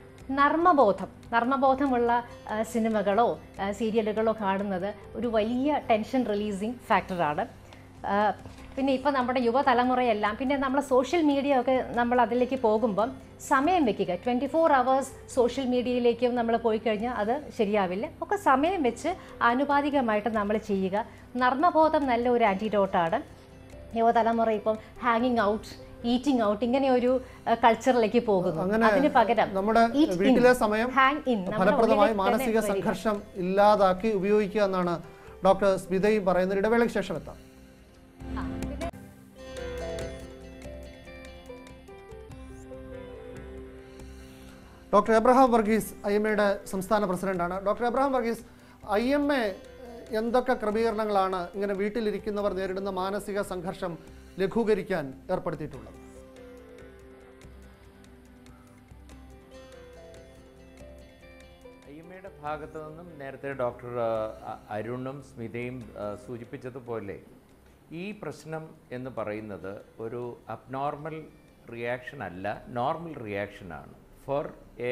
നർമ്മബോധം നർമ്മബോധമുള്ള ആ, സിനിമകളോ ആ, സീരിയലുകളോ കാണുന്നത് ഒരു വലിയ ടെൻഷൻ റിലീസിങ് ഫാക്ടറാണ് ആ, പിന്നെ ഇപ്പോൾ നമ്മുടെ യുവതലമുറയെല്ലാം പിന്നെ നമ്മൾ സോഷ്യൽ മീഡിയ ഒക്കെ നമ്മൾ അതിലേക്ക് പോകുമ്പം സമയം വെക്കുക ട്വൻറ്റി ഫോർ അവേഴ്സ് സോഷ്യൽ മീഡിയയിലേക്കും നമ്മൾ പോയി കഴിഞ്ഞാൽ അത് ശരിയാവില്ല ഒക്കെ സമയം വെച്ച് ആനുപാതികമായിട്ട് നമ്മൾ ചെയ്യുക നർമ്മബോധം നല്ല ഒരു ആൻറ്റിഡോട്ടാണ് യുവതലമുറ ഇപ്പം ഹാങ്ങിങ് ഔട്ട് ഈറ്റിംഗ് ഔട്ട് ഇങ്ങനെ ഒരു കൾച്ചറിലേക്ക് പോകുന്നു അങ്ങനെ അതിന് പകരം നമ്മുടെ eat in, വീട്ടിലെ സമയം hang in. നമ്മുടെ ഫലപ്രദമായി ഉള്ളിലേക്ക് മാനസിക തന്നെ വരിക. സംഘർഷം ഇല്ലാതാക്കി ഉപയോഗിക്കുക എന്നാണ് ഡോക്ടർ സ്മിതയും പറയുന്നത് ഇടവേളയ്ക്ക് ശേഷം എത്താം doctor Abraham Varghese I M എയുടെ സംസ്ഥാന പ്രസിഡന്റാണ് doctor Abraham Varghese I M A എന്തൊക്കെ ക്രമീകരണങ്ങളാണ് ഇങ്ങനെ വീട്ടിലിരിക്കുന്നവർ നേരിടുന്ന മാനസിക സംഘർഷം ലഘൂകരിക്കാൻ ഏർപ്പെടുത്തിയിട്ടുള്ളത് ഐ എം എയുടെ ഭാഗത്തു നിന്നും നേരത്തെ ഡോക്ടർ ആ, അ- അരുണും സ്മിതയും ആ, സൂചിപ്പിച്ചതുപോലെ ഈ പ്രശ്നം എന്ന് പറയുന്നത് ഒരു അബ്നോർമൽ റിയാക്ഷൻ അല്ല നോർമൽ റിയാക്ഷനാണ് ഫോർ എ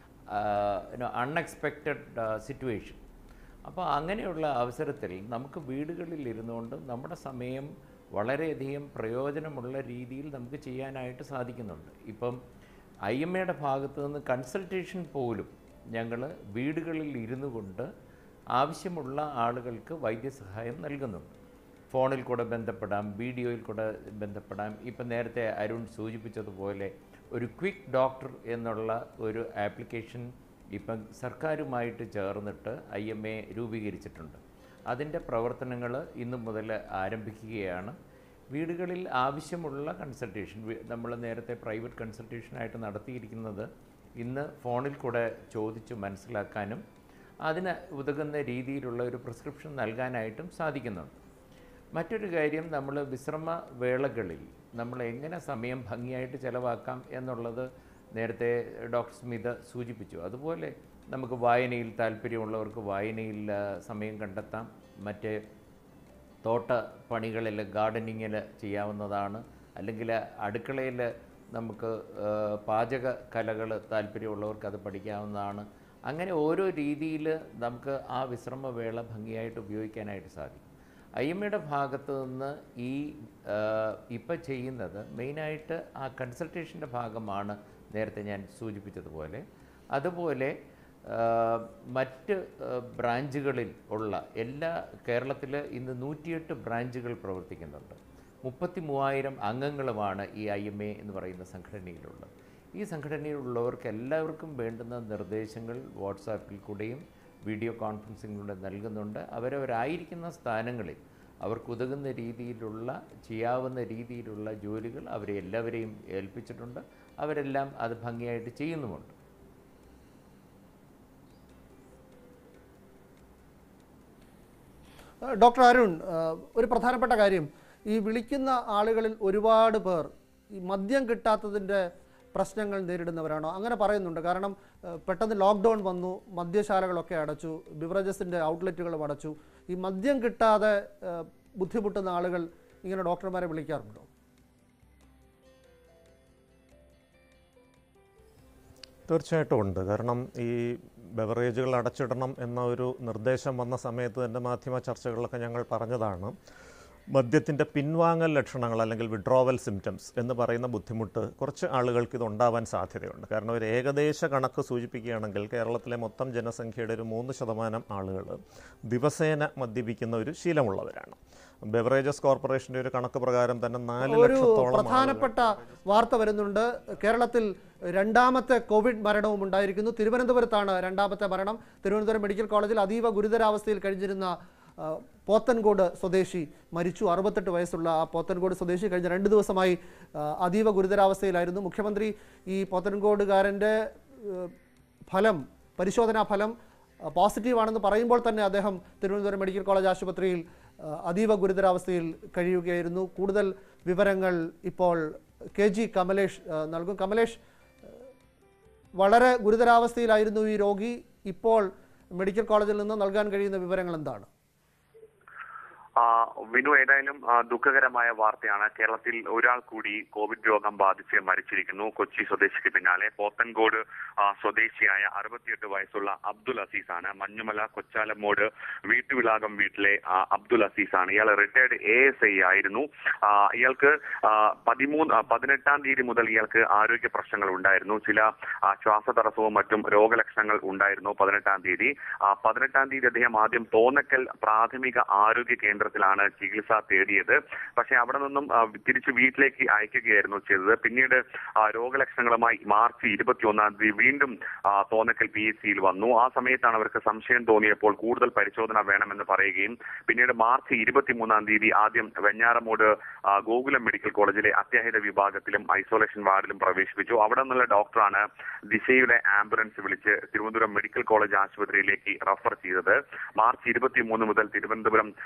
അൺഎക്സ്പെക്റ്റഡ് സിറ്റുവേഷൻ അപ്പോൾ അങ്ങനെയുള്ള അവസരത്തിൽ നമുക്ക് വീടുകളിൽ ഇരുന്നുകൊണ്ട് നമ്മുടെ സമയം വളരെയധികം പ്രയോജനമുള്ള രീതിയിൽ നമുക്ക് ചെയ്യാനായിട്ട് സാധിക്കുന്നുണ്ട് ഇപ്പം ഐ എം എയുടെ ഭാഗത്തു നിന്ന് കൺസൾട്ടേഷൻ പോലും ഞങ്ങൾ വീടുകളിൽ ഇരുന്നു കൊണ്ട് ആവശ്യമുള്ള ആളുകൾക്ക് വൈദ്യസഹായം നൽകുന്നുണ്ട് ഫോണിൽ കൂടെ ബന്ധപ്പെടാം വീഡിയോയിൽ കൂടെ ബന്ധപ്പെടാം ഇപ്പം നേരത്തെ അരുൺ സൂചിപ്പിച്ചതുപോലെ ഒരു ക്വിക്ക് ഡോക്ടർ എന്നുള്ള ഒരു ആപ്ലിക്കേഷൻ ഇപ്പം സർക്കാരുമായിട്ട് ചേർന്നിട്ട് ഐ എം എ രൂപീകരിച്ചിട്ടുണ്ട് അതിൻ്റെ പ്രവർത്തനങ്ങൾ ഇന്നു മുതൽ ആരംഭിക്കുകയാണ് വീടുകളിൽ ആവശ്യമുള്ള കൺസൾട്ടേഷൻ നമ്മൾ നേരത്തെ പ്രൈവറ്റ് കൺസൾട്ടേഷനായിട്ട് നടത്തിയിരിക്കുന്നത് ഇന്ന് ഫോണിൽ കൂടെ ചോദിച്ച് മനസ്സിലാക്കാനും അതിന് ഉതകുന്ന രീതിയിലുള്ള ഒരു പ്രിസ്ക്രിപ്ഷൻ നൽകാനായിട്ടും സാധിക്കുന്നുണ്ട് മറ്റൊരു കാര്യം നമ്മൾ വിശ്രമ വേളകളിൽ നമ്മൾ എങ്ങനെ സമയം ഭംഗിയായിട്ട് ചിലവാക്കാം എന്നുള്ളത് നേരത്തെ ഡോക്ടർ സ്മിത സൂചിപ്പിച്ചു അതുപോലെ നമുക്ക് വായനയിൽ താല്പര്യമുള്ളവർക്ക് വായനയിൽ ആ, സമയം കണ്ടെത്താം മറ്റേ തോട്ട പണികളിൽ ഗാർഡനിങ്ങിൽ ചെയ്യാവുന്നതാണ് അല്ലെങ്കിൽ അടുക്കളയിൽ നമുക്ക് ആ, പാചക കലകൾ താല്പര്യമുള്ളവർക്ക് അത് പഠിക്കാവുന്നതാണ് അങ്ങനെ ഓരോ രീതിയിൽ നമുക്ക് ആ വിശ്രമവേള ഭംഗിയായിട്ട് ഉപയോഗിക്കാനായിട്ട് സാധിക്കും ഐ എം എയുടെ ഭാഗത്ത് നിന്ന് ഈ ഇപ്പം ചെയ്യുന്നത് മെയിനായിട്ട് ആ കൺസൾട്ടേഷൻ്റെ ഭാഗമാണ് നേരത്തെ ഞാൻ സൂചിപ്പിച്ചതുപോലെ അതുപോലെ ആ, മറ്റ് ആ, ബ്രാഞ്ചുകളിൽ ഉള്ള എല്ലാ കേരളത്തിൽ ഇന്ന് നൂറ്റിയെട്ട് ബ്രാഞ്ചുകൾ പ്രവർത്തിക്കുന്നുണ്ട് മുപ്പത്തി മൂവായിരം അംഗങ്ങളുമാണ് ഈ ഐ എം എ എന്ന് പറയുന്ന സംഘടനയിലുള്ളത് ഈ സംഘടനയിലുള്ളവർക്ക് എല്ലാവർക്കും വേണ്ടുന്ന നിർദ്ദേശങ്ങൾ വാട്സാപ്പിൽ കൂടെയും വീഡിയോ കോൺഫറൻസിങ്ങിലൂടെ നൽകുന്നുണ്ട് അവരവരായിരിക്കുന്ന സ്ഥാനങ്ങളിൽ അവർക്ക് ഉതകുന്ന രീതിയിലുള്ള ചെയ്യാവുന്ന രീതിയിലുള്ള ജോലികൾ അവരെ എല്ലാവരെയും ഏൽപ്പിച്ചിട്ടുണ്ട് അവരെല്ലാം അത് ഭംഗിയായിട്ട് ചെയ്യുന്നുമുണ്ട് ഏഹ് ഡോക്ടർ അരുൺ ഏഹ് ഒരു പ്രധാനപ്പെട്ട കാര്യം ഈ വിളിക്കുന്ന ആളുകളിൽ ഒരുപാട് പേർ ഈ മദ്യം കിട്ടാത്തതിൻ്റെ പ്രശ്നങ്ങൾ നേരിടുന്നവരാണോ അങ്ങനെ പറയുന്നുണ്ട് കാരണം ഏഹ് പെട്ടെന്ന് ലോക്ക്ഡൗൺ വന്നു മദ്യശാലകളൊക്കെ അടച്ചു ബിവറേജസിൻ്റെ ഔട്ട്ലെറ്റുകളും അടച്ചു ഈ മദ്യം കിട്ടാതെ ഏഹ് ബുദ്ധിമുട്ടുന്ന ആളുകൾ ഇങ്ങനെ ഡോക്ടർമാരെ വിളിക്കാറുണ്ടോ തീർച്ചയായിട്ടും ഉണ്ട് കാരണം ഈ ബെവറേജുകൾ അടച്ചിടണം എന്ന ഒരു നിർദ്ദേശം വന്ന സമയത്ത് തന്നെ മാധ്യമ ചർച്ചകളിലൊക്കെ ഞങ്ങൾ പറഞ്ഞതാണ് മദ്യത്തിൻ്റെ പിൻവാങ്ങൽ ലക്ഷണങ്ങൾ അല്ലെങ്കിൽ വിഡ്രോവൽ സിംറ്റംസ് എന്ന് പറയുന്ന ബുദ്ധിമുട്ട് കുറച്ച് ആളുകൾക്ക് ഇത് ഉണ്ടാവാൻ സാധ്യതയുണ്ട് കാരണം ഒരു ഏകദേശ കണക്ക് സൂചിപ്പിക്കുകയാണെങ്കിൽ കേരളത്തിലെ മൊത്തം ജനസംഖ്യയുടെ ഒരു മൂന്ന് ശതമാനം ആളുകൾ ദിവസേന മദ്യപിക്കുന്ന ഒരു ശീലമുള്ളവരാണ് ബെവറേജസ് കോർപ്പറേഷൻ്റെ ഒരു കണക്ക് പ്രകാരം തന്നെ നാല് ഒരു ലക്ഷത്തോളം ആളുകൾ പ്രധാനപ്പെട്ട വാർത്ത വരുന്നുണ്ട് കേരളത്തിൽ രണ്ടാമത്തെ കോവിഡ് മരണവും ഉണ്ടായിരിക്കുന്നു തിരുവനന്തപുരത്താണ് രണ്ടാമത്തെ മരണം തിരുവനന്തപുരം മെഡിക്കൽ കോളേജിൽ അതീവ ഗുരുതരാവസ്ഥയിൽ കഴിഞ്ഞിരുന്ന ആ, പോത്തൻകോട് സ്വദേശി മരിച്ചു അറുപത്തെട്ട് വയസ്സുള്ള ആ പോത്തൻകോട് സ്വദേശി കഴിഞ്ഞ രണ്ട് ദിവസമായി ആ, അതീവ ഗുരുതരാവസ്ഥയിലായിരുന്നു മുഖ്യമന്ത്രി ഈ പോത്തൻകോടുകാരൻ്റെ ഏഹ്, ഫലം പരിശോധനാ ഫലം ആ, പോസിറ്റീവാണെന്ന് പറയുമ്പോൾ തന്നെ അദ്ദേഹം തിരുവനന്തപുരം മെഡിക്കൽ കോളേജ് ആശുപത്രിയിൽ ആ, അതീവ ഗുരുതരാവസ്ഥയിൽ കഴിയുകയായിരുന്നു കൂടുതൽ വിവരങ്ങൾ ഇപ്പോൾ കെ ജി കമലേഷ് ആ, നൽകും കമലേഷ് വളരെ ഗുരുതരാവസ്ഥയിലായിരുന്നു ഈ രോഗി ഇപ്പോൾ മെഡിക്കൽ കോളേജിൽ നിന്ന് നൽകാൻ കഴിയുന്ന വിവരങ്ങൾ എന്താണ് ആ, വിനു ഏതായാലും ആ, ദുഃഖകരമായ വാർത്തയാണ് കേരളത്തിൽ ഒരാൾ കൂടി കോവിഡ് രോഗം ബാധിച്ച് മരിച്ചിരിക്കുന്നു കൊച്ചി സ്വദേശിക്ക് പിന്നാലെ പോത്തൻകോട് ആ, സ്വദേശിയായ അറുപത്തിയെട്ട് വയസ്സുള്ള അബ്ദുൽ അസീസാണ് മഞ്ഞുമല കൊച്ചാലമ്മോട് വീട്ടുവിളാകം വീട്ടിലെ ആ, അബ്ദുൽ അസീസാണ് ഇയാൾ റിട്ടയർഡ് എ എസ് ഐ ആയിരുന്നു ആ, ഇയാൾക്ക് ആ, പതിമൂന്ന് ആ, പതിനെട്ടാം തീയതി മുതൽ ഇയാൾക്ക് ആരോഗ്യ പ്രശ്നങ്ങൾ ഉണ്ടായിരുന്നു ചില ആ, ശ്വാസതടസ്സവും മറ്റും രോഗലക്ഷണങ്ങൾ ഉണ്ടായിരുന്നു പതിനെട്ടാം തീയതി ആ, പതിനെട്ടാം തീയതി അദ്ദേഹം ആദ്യം തോന്നക്കൽ പ്രാഥമിക ആരോഗ്യ കേന്ദ്രത്തിലാണ് ചികിത്സ തേടിയത് പക്ഷേ അവിടെ നിന്നും ആ, തിരിച്ച് വീട്ടിലേക്ക് അയക്കുകയായിരുന്നു ചെയ്തത് പിന്നീട് ആ, രോഗലക്ഷണങ്ങളുമായി മാർച്ച് ഇരുപത്തിയൊന്നാം തീയതി വീണ്ടും ആ, തോന്നക്കൽ പി എച്ച് സിയിൽ വന്നു ആ സമയത്താണ് അവർക്ക് സംശയം തോന്നിയപ്പോൾ കൂടുതൽ പരിശോധന വേണമെന്ന് പറയുകയും പിന്നീട് മാർച്ച് ഇരുപത്തിമൂന്നാം തീയതി ആദ്യം വെഞ്ഞാറമൂട് ആ, ഗോകുലം മെഡിക്കൽ കോളേജിലെ അത്യാഹിത വിഭാഗത്തിലും ഐസൊലേഷൻ വാർഡിലും പ്രവേശിപ്പിച്ചു അവിടെ നിന്നുള്ള ഡോക്ടറാണ് ദിശയുടെ ആംബുലൻസ് വിളിച്ച് തിരുവനന്തപുരം മെഡിക്കൽ കോളേജ് ആശുപത്രിയിലേക്ക് റഫർ ചെയ്തത് മാർച്ച് ഇരുപത്തിമൂന്ന് മുതൽ തിരുവനന്തപുരം ആ, മെഡിക്കൽ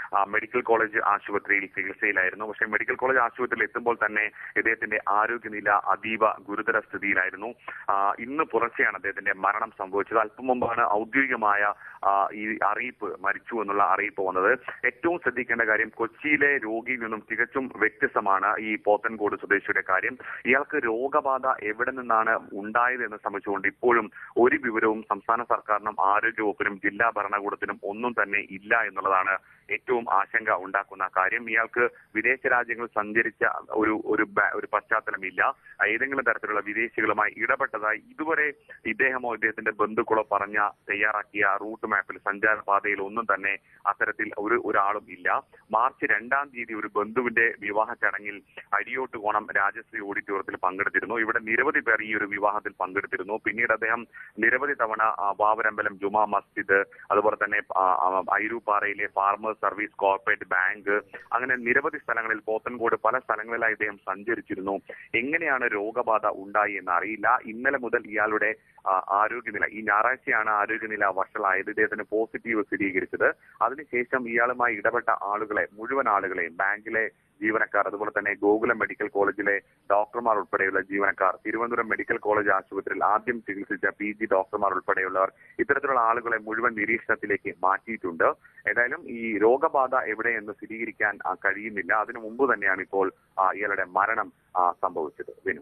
മെഡിക്കൽ കോളേജ് ആശുപത്രിയിൽ ചികിത്സയിലായിരുന്നു പക്ഷേ മെഡിക്കൽ കോളേജ് ആശുപത്രിയിൽ എത്തുമ്പോൾ തന്നെ ഇദ്ദേഹത്തിന്റെ ആരോഗ്യനില അതീവ ഗുരുതര സ്ഥിതിയിലായിരുന്നു ആ, ഇന്ന് പുലർച്ചെയാണ് അദ്ദേഹത്തിന്റെ മരണം സംഭവിച്ചത് അല്പം മുമ്പാണ് ഔദ്യോഗികമായ ആ, ഈ അറിയിപ്പ് മരിച്ചു എന്നുള്ള അറിയിപ്പ് വന്നത് ഏറ്റവും ശ്രദ്ധിക്കേണ്ട കാര്യം കൊച്ചിയിലെ രോഗിയിൽ നിന്നും തികച്ചും വ്യത്യസ്തമാണ് ഈ പോത്തൻകോട് സ്വദേശിയുടെ കാര്യം ഇയാൾക്ക് രോഗബാധ എവിടെ നിന്നാണ് ഉണ്ടായത് എന്ന് സംബന്ധിച്ചുകൊണ്ട് ഇപ്പോഴും ഒരു വിവരവും സംസ്ഥാന സർക്കാരിനും ആരോഗ്യവകുപ്പിനും ജില്ലാ ഭരണകൂടത്തിനും ഒന്നും തന്നെ ഇല്ല എന്നുള്ളതാണ് ഏറ്റവും ആശങ്ക ഉണ്ടാക്കുന്ന കാര്യം ഇയാൾക്ക് വിദേശ രാജ്യങ്ങളിൽ സഞ്ചരിച്ച ഒരു ഒരു ബാ- ഒരു പശ്ചാത്തലമില്ല ഏതെങ്കിലും തരത്തിലുള്ള വിദേശികളുമായി ഇടപെട്ടതായി ഇതുവരെ ഇദ്ദേഹമോ ഇദ്ദേഹത്തിന്റെ ബന്ധുക്കളോ പറഞ്ഞ തയ്യാറാക്കിയ റൂട്ട് മാപ്പിൽ സഞ്ചാരപാതയിൽ ഒന്നും തന്നെ അത്തരത്തിൽ ഒരു ഒരാളും ഇല്ല മാർച്ച് രണ്ടാം തീയതി ഒരു ബന്ധുവിന്റെ വിവാഹ ചടങ്ങിൽ അരിയോട്ട് കോണം രാജശ്രീ ഓഡിറ്റോറിയത്തിൽ പങ്കെടുത്തിരുന്നു ഇവിടെ നിരവധി പേർ ഈ ഒരു വിവാഹത്തിൽ പങ്കെടുത്തിരുന്നു പിന്നീട് അദ്ദേഹം നിരവധി തവണ ആ, വാവരമ്പലം ജുമാ മസ്ജിദ് അതുപോലെ തന്നെ ആ, ആ, ഐരൂപ്പാറയിലെ ഫാർമേഴ്സ് സർവീസ് കോർപ്പറേറ്റ് ബാങ്ക് അങ്ങനെ നിരവധി സ്ഥലങ്ങളിൽ പോത്തൻകോട് പല സ്ഥലങ്ങളിലായി ഇദ്ദേഹം സഞ്ചരിച്ചിരുന്നു എങ്ങനെയാണ് രോഗബാധ ഉണ്ടായി എന്ന് അറിയില്ല ഇന്നലെ മുതൽ ഇയാളുടെ ആ, ആരോഗ്യനില ഈ ഞായറാഴ്ചയാണ് ആരോഗ്യനില വഷളായത് ഇദ്ദേഹത്തിന് പോസിറ്റീവ് സ്ഥിരീകരിച്ചത് അതിനുശേഷം ഇയാളുമായി ഇടപെട്ട ആളുകളെ മുഴുവൻ ആളുകളെയും ബാങ്കിലെ ജീവനക്കാർ അതുപോലെ തന്നെ ഗോകുലം മെഡിക്കൽ കോളേജിലെ ഡോക്ടർമാർ ഉൾപ്പെടെയുള്ള ജീവനക്കാർ തിരുവനന്തപുരം മെഡിക്കൽ കോളേജ് ആശുപത്രിയിൽ ആദ്യം ചികിത്സിച്ച പി ജി ഡോക്ടർമാർ ഉൾപ്പെടെയുള്ളവർ ഇത്തരത്തിലുള്ള ആളുകളെ മുഴുവൻ നിരീക്ഷണത്തിലേക്ക് മാറ്റിയിട്ടുണ്ട് ഏതായാലും ഈ രോഗബാധ എവിടെയെന്ന് സ്ഥിരീകരിക്കാൻ ആ, കഴിയുന്നില്ല അതിനു മുമ്പ് തന്നെയാണ് ഇപ്പോൾ ആ, ഇയാളുടെ മരണം ആ, സംഭവിച്ചത് വിനു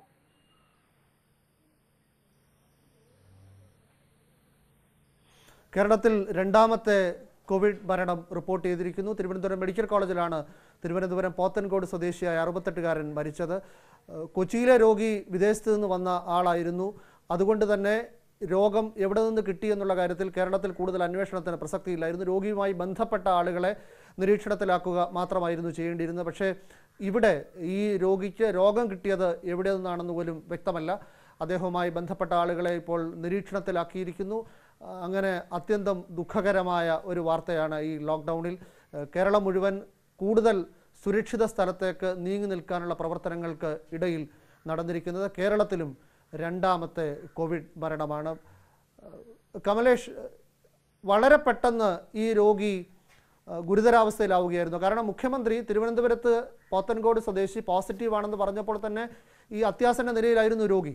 കേരളത്തിൽ രണ്ടാമത്തെ കോവിഡ് മരണം റിപ്പോർട്ട് ചെയ്തിരിക്കുന്നു തിരുവനന്തപുരം മെഡിക്കൽ കോളേജിലാണ് തിരുവനന്തപുരം പോത്തൻകോട് സ്വദേശിയായ അറുപത്തെട്ടുകാരൻ മരിച്ചത് ഏഹ് കൊച്ചിയിലെ രോഗി വിദേശത്ത് നിന്ന് വന്ന ആളായിരുന്നു അതുകൊണ്ട് തന്നെ രോഗം എവിടെ നിന്ന് കിട്ടി എന്നുള്ള കാര്യത്തിൽ കേരളത്തിൽ കൂടുതൽ അന്വേഷണത്തിന് പ്രസക്തിയില്ലായിരുന്നു രോഗിയുമായി ബന്ധപ്പെട്ട ആളുകളെ നിരീക്ഷണത്തിലാക്കുക മാത്രമായിരുന്നു ചെയ്യേണ്ടിയിരുന്നത് പക്ഷേ ഇവിടെ ഈ രോഗിക്ക് രോഗം കിട്ടിയത് എവിടെ നിന്നാണെന്ന് പോലും വ്യക്തമല്ല അദ്ദേഹവുമായി ബന്ധപ്പെട്ട ആളുകളെ ഇപ്പോൾ നിരീക്ഷണത്തിലാക്കിയിരിക്കുന്നു ആ, അങ്ങനെ അത്യന്തം ദുഃഖകരമായ ഒരു വാർത്തയാണ് ഈ ലോക്ക്ഡൗണിൽ ഏഹ് കേരളം മുഴുവൻ കൂടുതൽ സുരക്ഷിത സ്ഥലത്തേക്ക് നീങ്ങി നിൽക്കാനുള്ള പ്രവർത്തനങ്ങൾക്ക് ഇടയിൽ നടന്നിരിക്കുന്നത് കേരളത്തിലും രണ്ടാമത്തെ കോവിഡ് മരണമാണ് ഏഹ് കമലേഷ് വളരെ പെട്ടെന്ന് ഈ രോഗി ഏഹ് ഗുരുതരാവസ്ഥയിലാവുകയായിരുന്നു കാരണം മുഖ്യമന്ത്രി തിരുവനന്തപുരത്ത് പോത്തൻകോട് സ്വദേശി പോസിറ്റീവ് ആണെന്ന് പറഞ്ഞപ്പോൾ തന്നെ ഈ അത്യാസന്ന നിലയിലായിരുന്നു രോഗി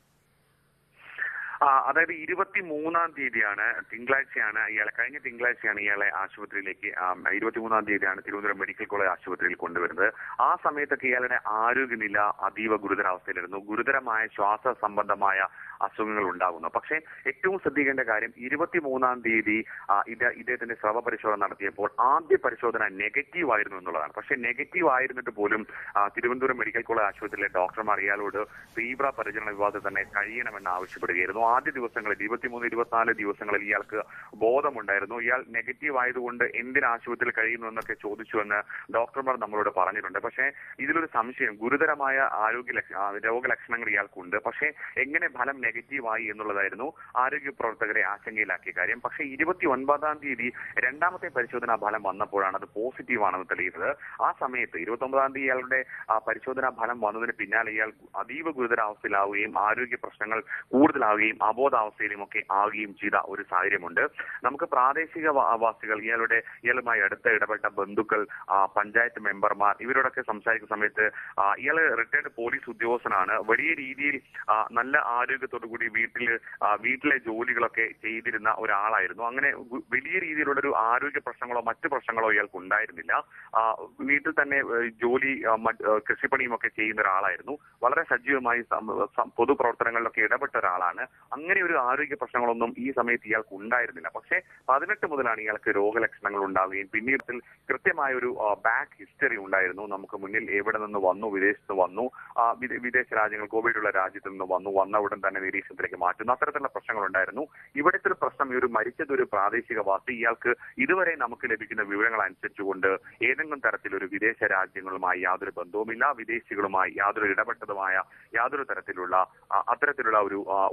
ആ, അതായത് ഇരുപത്തി മൂന്നാം തീയതിയാണ് തിങ്കളാഴ്ചയാണ് ഇയാളെ കഴിഞ്ഞ തിങ്കളാഴ്ചയാണ് ഇയാളെ ആശുപത്രിയിലേക്ക് ഇരുപത്തി മൂന്നാം തീയതിയാണ് തിരുവനന്തപുരം മെഡിക്കൽ കോളേജ് ആശുപത്രിയിൽ കൊണ്ടുവരുന്നത് ആ സമയത്തൊക്കെ ഇയാളുടെ ആരോഗ്യനില അതീവ ഗുരുതരാവസ്ഥയിലായിരുന്നു ഗുരുതരമായ ശ്വാസ സംബന്ധമായ അസുഖങ്ങൾ ഉണ്ടാകുന്നു പക്ഷേ ഏറ്റവും ശ്രദ്ധിക്കേണ്ട കാര്യം ഇരുപത്തി മൂന്നാം തീയതി ആ, ഇത് ഇദ്ദേഹത്തിന്റെ സ്രവ പരിശോധന നടത്തിയപ്പോൾ ആദ്യ പരിശോധന നെഗറ്റീവ് ആയിരുന്നു എന്നുള്ളതാണ് പക്ഷേ നെഗറ്റീവ് ആയിരുന്നിട്ട് പോലും ആ, തിരുവനന്തപുരം മെഡിക്കൽ കോളേജ് ആശുപത്രിയിലെ ഡോക്ടർമാർ ഇയാളോട് തീവ്ര പരിചരണ വിഭാഗത്തിൽ തന്നെ കഴിയണമെന്ന് ആവശ്യപ്പെടുകയായിരുന്നു ആദ്യ ദിവസങ്ങളിൽ ഇരുപത്തിമൂന്ന് ഇരുപത്തിനാല് ദിവസങ്ങളിൽ ഇയാൾക്ക് ബോധമുണ്ടായിരുന്നു ഇയാൾ നെഗറ്റീവ് ആയതുകൊണ്ട് എന്തിന് ആശുപത്രിയിൽ കഴിയുന്നു എന്നൊക്കെ ചോദിച്ചുവെന്ന് ഡോക്ടർമാർ നമ്മളോട് പറഞ്ഞിട്ടുണ്ട് പക്ഷേ ഇതിലൊരു സംശയം ഗുരുതരമായ ആരോഗ്യ ലക്ഷ- ആ, രോഗലക്ഷണങ്ങൾ ഇയാൾക്കുണ്ട് പക്ഷേ എങ്ങനെ ഫലം നെഗറ്റീവ് ആയി എന്നുള്ളതായിരുന്നു ആരോഗ്യ പ്രവർത്തകരെ ആശങ്കയിലാക്കിയ കാര്യം പക്ഷേ ഇരുപത്തി ഒൻപതാം തീയതി രണ്ടാമത്തെ പരിശോധനാ ഫലം വന്നപ്പോഴാണ് അത് പോസിറ്റീവ് ആണെന്ന് തെളിയുന്നത് ആ സമയത്ത് ഇരുപത്തി ഒമ്പതാം തീയതി ഇയാളുടെ ആ, പരിശോധനാ ഫലം വന്നതിന് പിന്നാലെ ഇയാൾ അതീവ ഗുരുതരാവസ്ഥയിലാവുകയും ആരോഗ്യ പ്രശ്നങ്ങൾ കൂടുതലാവുകയും അബോധാവസ്ഥയിലും ഒക്കെ ആവുകയും ചെയ്ത ഒരു സാഹചര്യമുണ്ട് നമുക്ക് പ്രാദേശിക വാ- വാസികൾ ഇയാളുടെ ഇയാളുമായി അടുത്ത ഇടപെട്ട ബന്ധുക്കൾ ആ, പഞ്ചായത്ത് മെമ്പർമാർ ഇവരോടൊക്കെ സംസാരിക്കുന്ന സമയത്ത് ആ, ഇയാള് റിട്ടയർഡ് പോലീസ് ഉദ്യോഗസ്ഥനാണ് വലിയ രീതിയിൽ ആ, നല്ല ആരോഗ്യത്തോടു കൂടി വീട്ടിൽ ആ, വീട്ടിലെ ജോലികളൊക്കെ ചെയ്തിരുന്ന ഒരാളായിരുന്നു അങ്ങനെ ഗു- വലിയ രീതിയിലുള്ള ഒരു ആരോഗ്യ പ്രശ്നങ്ങളോ മറ്റു പ്രശ്നങ്ങളോ ഇയാൾക്ക് ഉണ്ടായിരുന്നില്ല ആ, വീട്ടിൽ തന്നെ ഏഹ്, ജോലി ആ, മറ്റ്, ഏഹ്, കൃഷിപ്പണിയും ഒക്കെ ചെയ്യുന്ന ഒരാളായിരുന്നു വളരെ സജീവമായി സം- സം- പൊതുപ്രവർത്തനങ്ങളിലൊക്കെ ഇടപെട്ട ഒരാളാണ് അങ്ങനെ ഒരു ആരോഗ്യ പ്രശ്നങ്ങളൊന്നും ഈ സമയത്ത് ഇയാൾക്ക് ഉണ്ടായിരുന്നില്ല പക്ഷേ പതിനെട്ട് മുതലാണ് ഇയാൾക്ക് രോഗലക്ഷണങ്ങൾ ഉണ്ടാവുകയും പിന്നീട് ഇതിൽ കൃത്യമായ ഒരു ബാക്ക് ഹിസ്റ്ററി ഉണ്ടായിരുന്നു നമുക്ക് മുന്നിൽ എവിടെ നിന്ന് വന്നു വിദേശത്ത് വന്നു ആ, വിദേ- വിദേശ രാജ്യങ്ങൾ കോവിഡ് ഉള്ള രാജ്യത്ത് നിന്ന് വന്നു വന്ന ഉടൻ തന്നെ നിരീക്ഷണത്തിലേക്ക് മാറ്റുന്നു അത്തരത്തിലുള്ള പ്രശ്നങ്ങൾ ഉണ്ടായിരുന്നു ഇവിടുത്തെ ഒരു പ്രശ്നം ഈ ഒരു മരിച്ചത് ഒരു പ്രാദേശികവാസി ഇയാൾക്ക് ഇതുവരെ നമുക്ക് ലഭിക്കുന്ന വിവരങ്ങൾ അനുസരിച്ചുകൊണ്ട് ഏതെങ്കിലും തരത്തിലൊരു വിദേശ രാജ്യങ്ങളുമായി യാതൊരു ബന്ധവുമില്ല വിദേശികളുമായി യാതൊരു ഇടപെട്ടതുമായ യാതൊരു തരത്തിലുള്ള ആ, അത്തരത്തിലുള്ള ഒരു ആ, ഒരു സഞ്ചാര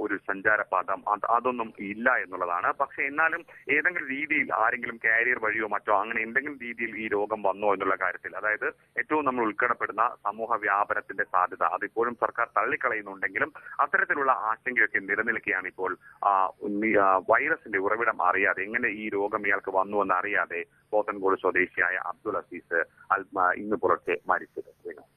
സഞ്ചാരപാത അത് അതൊന്നും ഇല്ല എന്നുള്ളതാണ് പക്ഷെ എന്നാലും ഏതെങ്കിലും രീതിയിൽ ആരെങ്കിലും കാരിയർ വഴിയോ മറ്റോ അങ്ങനെ എന്തെങ്കിലും രീതിയിൽ ഈ രോഗം വന്നോ എന്നുള്ള കാര്യത്തിൽ അതായത് ഏറ്റവും നമ്മൾ ഉൾക്കടപ്പെടുന്ന സമൂഹ വ്യാപനത്തിന്റെ സാധ്യത അതിപ്പോഴും സർക്കാർ തള്ളിക്കളയുന്നുണ്ടെങ്കിലും അത്തരത്തിലുള്ള ആശങ്കയൊക്കെ നിലനിൽക്കുകയാണ് ഇപ്പോൾ ആ, ഉന്നി- ആ, വൈറസിന്റെ ഉറവിടം അറിയാതെ എങ്ങനെ ഈ രോഗം ഇയാൾക്ക് വന്നു എന്ന് അറിയാതെ പോത്തൻകോട് സ്വദേശിയായ അബ്ദുൾ അസീസ് അൽ- ആ, ഇന്ന് പുലർച്ചെ മരിച്ചത് വേണു.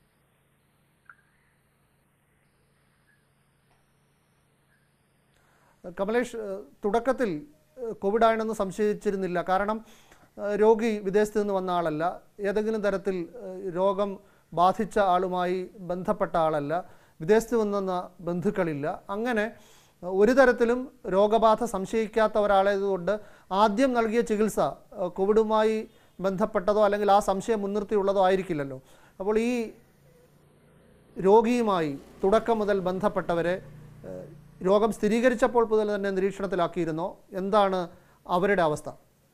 കമലേഷ് ഏഹ്, തുടക്കത്തിൽ ഏഹ്, കോവിഡ് ആണെന്ന് സംശയിച്ചിരുന്നില്ല കാരണം ഏഹ്, രോഗി വിദേശത്ത് നിന്ന് വന്ന ആളല്ല ഏതെങ്കിലും തരത്തിൽ ഏഹ്, രോഗം ബാധിച്ച ആളുമായി ബന്ധപ്പെട്ട ആളല്ല വിദേശത്ത് വന്ന ബന്ധുക്കളില്ല അങ്ങനെ ഏഹ്, ഒരു തരത്തിലും രോഗബാധ സംശയിക്കാത്ത ഒരാളായതുകൊണ്ട് ആദ്യം നൽകിയ ചികിത്സ ഏഹ്, കോവിഡുമായി ബന്ധപ്പെട്ടതോ അല്ലെങ്കിൽ ആ സംശയം മുൻനിർത്തിയുള്ളതോ ആയിരിക്കില്ലല്ലോ അപ്പോൾ ഈ രോഗിയുമായി തുടക്കം മുതൽ ബന്ധപ്പെട്ടവരെ ഏഹ്, രോഗം സ്ഥിരീകരിച്ചപ്പോൾ മുതൽ തന്നെ നിരീക്ഷണത്തിലാക്കിയിരുന്നോ എന്താണ് അവരുടെ അവസ്ഥ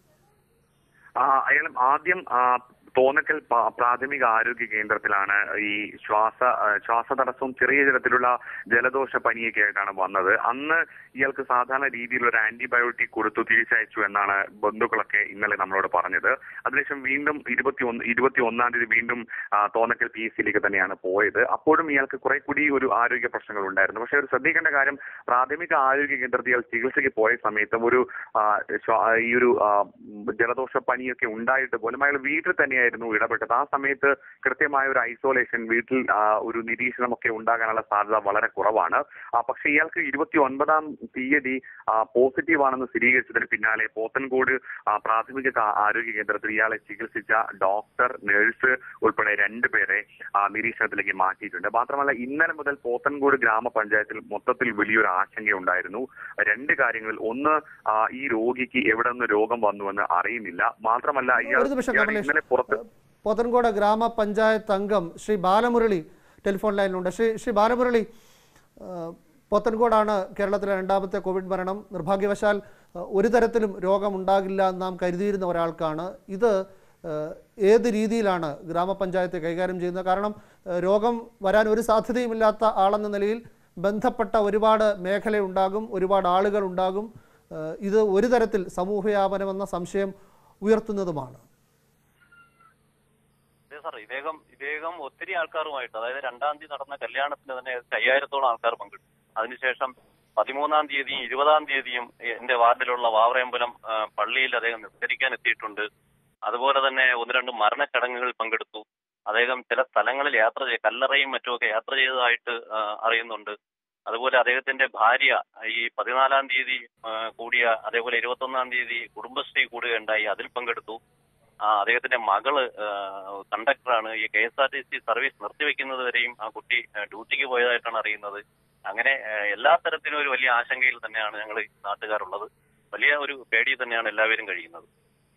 ആ, അയാൾ ആദ്യം ആ, തോന്നക്കൽ പ- പ്രാഥമിക ആരോഗ്യ കേന്ദ്രത്തിലാണ് ഈ ശ്വാസ ആ, ശ്വാസതടസ്സവും ചെറിയ തരത്തിലുള്ള ജലദോഷ പനിയൊക്കെ ആയിട്ടാണ് വന്നത് അന്ന് ഇയാൾക്ക് സാധാരണ രീതിയിൽ ഒരു ആന്റിബയോട്ടിക് കൊടുത്തു തിരിച്ചയച്ചു എന്നാണ് ബന്ധുക്കളൊക്കെ ഇന്നലെ നമ്മളോട് പറഞ്ഞത് അതിനുശേഷം വീണ്ടും ഇരുപത്തി ഒന്ന് ഇരുപത്തി ഒന്നാം തീയതി വീണ്ടും ആ, തോന്നക്കൽ പി എസ് സിയിലേക്ക് തന്നെയാണ് പോയത് അപ്പോഴും ഇയാൾക്ക് കുറെ കൂടി ഒരു ആരോഗ്യ പ്രശ്നങ്ങൾ ഉണ്ടായിരുന്നു പക്ഷേ ഒരു ശ്രദ്ധിക്കേണ്ട കാര്യം പ്രാഥമിക ആരോഗ്യ കേന്ദ്രത്തിൽ ഇയാൾ ചികിത്സയ്ക്ക് പോയ സമയത്തും ഒരു ആ, ശ്വാ- ഈ ഒരു ആ, ജലദോഷ പനിയൊക്കെ ഉണ്ടായിട്ട് പോലും അയാൾ വീട്ടിൽ തന്നെയായിരുന്നു ഇടപെട്ടത് ആ സമയത്ത് കൃത്യമായ ഒരു ഐസോലേഷൻ വീട്ടിൽ ആ, ഒരു നിരീക്ഷണമൊക്കെ ഉണ്ടാകാനുള്ള സാധ്യത വളരെ കുറവാണ് ആ, പക്ഷേ ഇയാൾക്ക് ഇരുപത്തി ഒൻപതാം തീയതി പോസിറ്റീവ് ആണെന്ന് സ്ഥിരീകരിച്ചതിന് പിന്നാലെ പോത്തൻകോട് ആ, പ്രാഥമിക കാ- ആരോഗ്യ കേന്ദ്രത്തിൽ ഇയാളെ ചികിത്സിച്ച ഡോക്ടർ നഴ്സ് ഉൾപ്പെടെ രണ്ടുപേരെ ആ, നിരീക്ഷണത്തിലേക്ക് മാറ്റിയിട്ടുണ്ട് മാത്രമല്ല ഇന്നലെ മുതൽ പോത്തൻകോട് ഗ്രാമപഞ്ചായത്തിൽ മൊത്തത്തിൽ വലിയൊരു ആശങ്കയുണ്ടായിരുന്നു രണ്ട് കാര്യങ്ങളിൽ ഒന്ന് ആ, ഈ രോഗിക്ക് എവിടെ നിന്ന് രോഗം വന്നുവെന്ന് അറിയുന്നില്ല മാത്രമല്ല ഇയാൾ ഒരു നിമിഷം ഇയാൾ കമലേഷ് ഇന്നലെ പുറത്ത് പോത്തൻകോട് ഗ്രാമപഞ്ചായത്ത് അംഗം ശ്രീ ബാലമുരളി ടെലിഫോൺ ലൈനിലുണ്ട് ശ്രീ ശ്രീ ബാലമുരളി ആ, പോത്തൻകോടാണ് കേരളത്തിലെ രണ്ടാമത്തെ കോവിഡ് മരണം നിർഭാഗ്യവശാൽ ആ, ഒരു തരത്തിലും രോഗമുണ്ടാകില്ല എന്ന് നാം കരുതിയിരുന്ന ഒരാൾക്കാണ് ഇത് ആ, ഏത് രീതിയിലാണ് ഗ്രാമപഞ്ചായത്ത് കൈകാര്യം ചെയ്യുന്നത് കാരണം ആ, രോഗം വരാൻ ഒരു സാധ്യതയുമില്ലാത്ത ആളെന്ന നിലയിൽ ബന്ധപ്പെട്ട ഒരുപാട് മേഖലയുണ്ടാകും ഒരുപാട് ആളുകൾ ഉണ്ടാകും ആ, ഇത് ഒരു തരത്തിൽ സമൂഹവ്യാപനമെന്ന സംശയം ഉയർത്തുന്നതുമാണ് അതെ സാർ ഇദ്ദേഹം ഇദ്ദേഹം ഒത്തിരി ആൾക്കാരുമായിട്ട് അതായത് രണ്ടാം തീയതി നടന്ന കല്യാണത്തിന് തന്നെ ഏകദേശം അയ്യായിരത്തോളം ആൾക്കാർ പങ്കെടുത്തു അതിനുശേഷം പതിമൂന്നാം തീയതിയും ഇരുപതാം തീയതിയും എന്റെ വാർഡിലുള്ള വാവറയമ്പലം ആ, പള്ളിയിൽ അദ്ദേഹം നിസ്കരിക്കാൻ എത്തിയിട്ടുണ്ട് അതുപോലെ തന്നെ ഒന്ന് രണ്ട് മരണച്ചടങ്ങുകളിൽ പങ്കെടുത്തു അദ്ദേഹം ചില സ്ഥലങ്ങളിൽ യാത്ര ചെയ്ത് കല്ലറയും മറ്റുമൊക്കെ യാത്ര ചെയ്തതായിട്ട് ആ, അറിയുന്നുണ്ട് അതുപോലെ അദ്ദേഹത്തിന്റെ ഭാര്യ ഈ പതിനാലാം തീയതി ആ, കൂടിയ അതേപോലെ ഇരുപത്തൊന്നാം തീയതി കുടുംബശ്രീ കൂടുകയുണ്ടായി അതിൽ പങ്കെടുത്തു ആ അദ്ദേഹത്തിന്റെ മകള് കണ്ടക്ടറാണ് ഈ K S R T C service നിർത്തിവെക്കുന്നത് വരെയും ആ കുട്ടി ആ, ഡ്യൂട്ടിക്ക് പോയതായിട്ടാണ് അറിയുന്നത് അങ്ങനെ ആ, എല്ലാ തരത്തിലും ഒരു വലിയ ആശങ്കയിൽ തന്നെയാണ് ഞങ്ങൾ നാട്ടുകാരുള്ളത് വലിയ ഒരു പേടി തന്നെയാണ് എല്ലാവരും കഴിയുന്നത്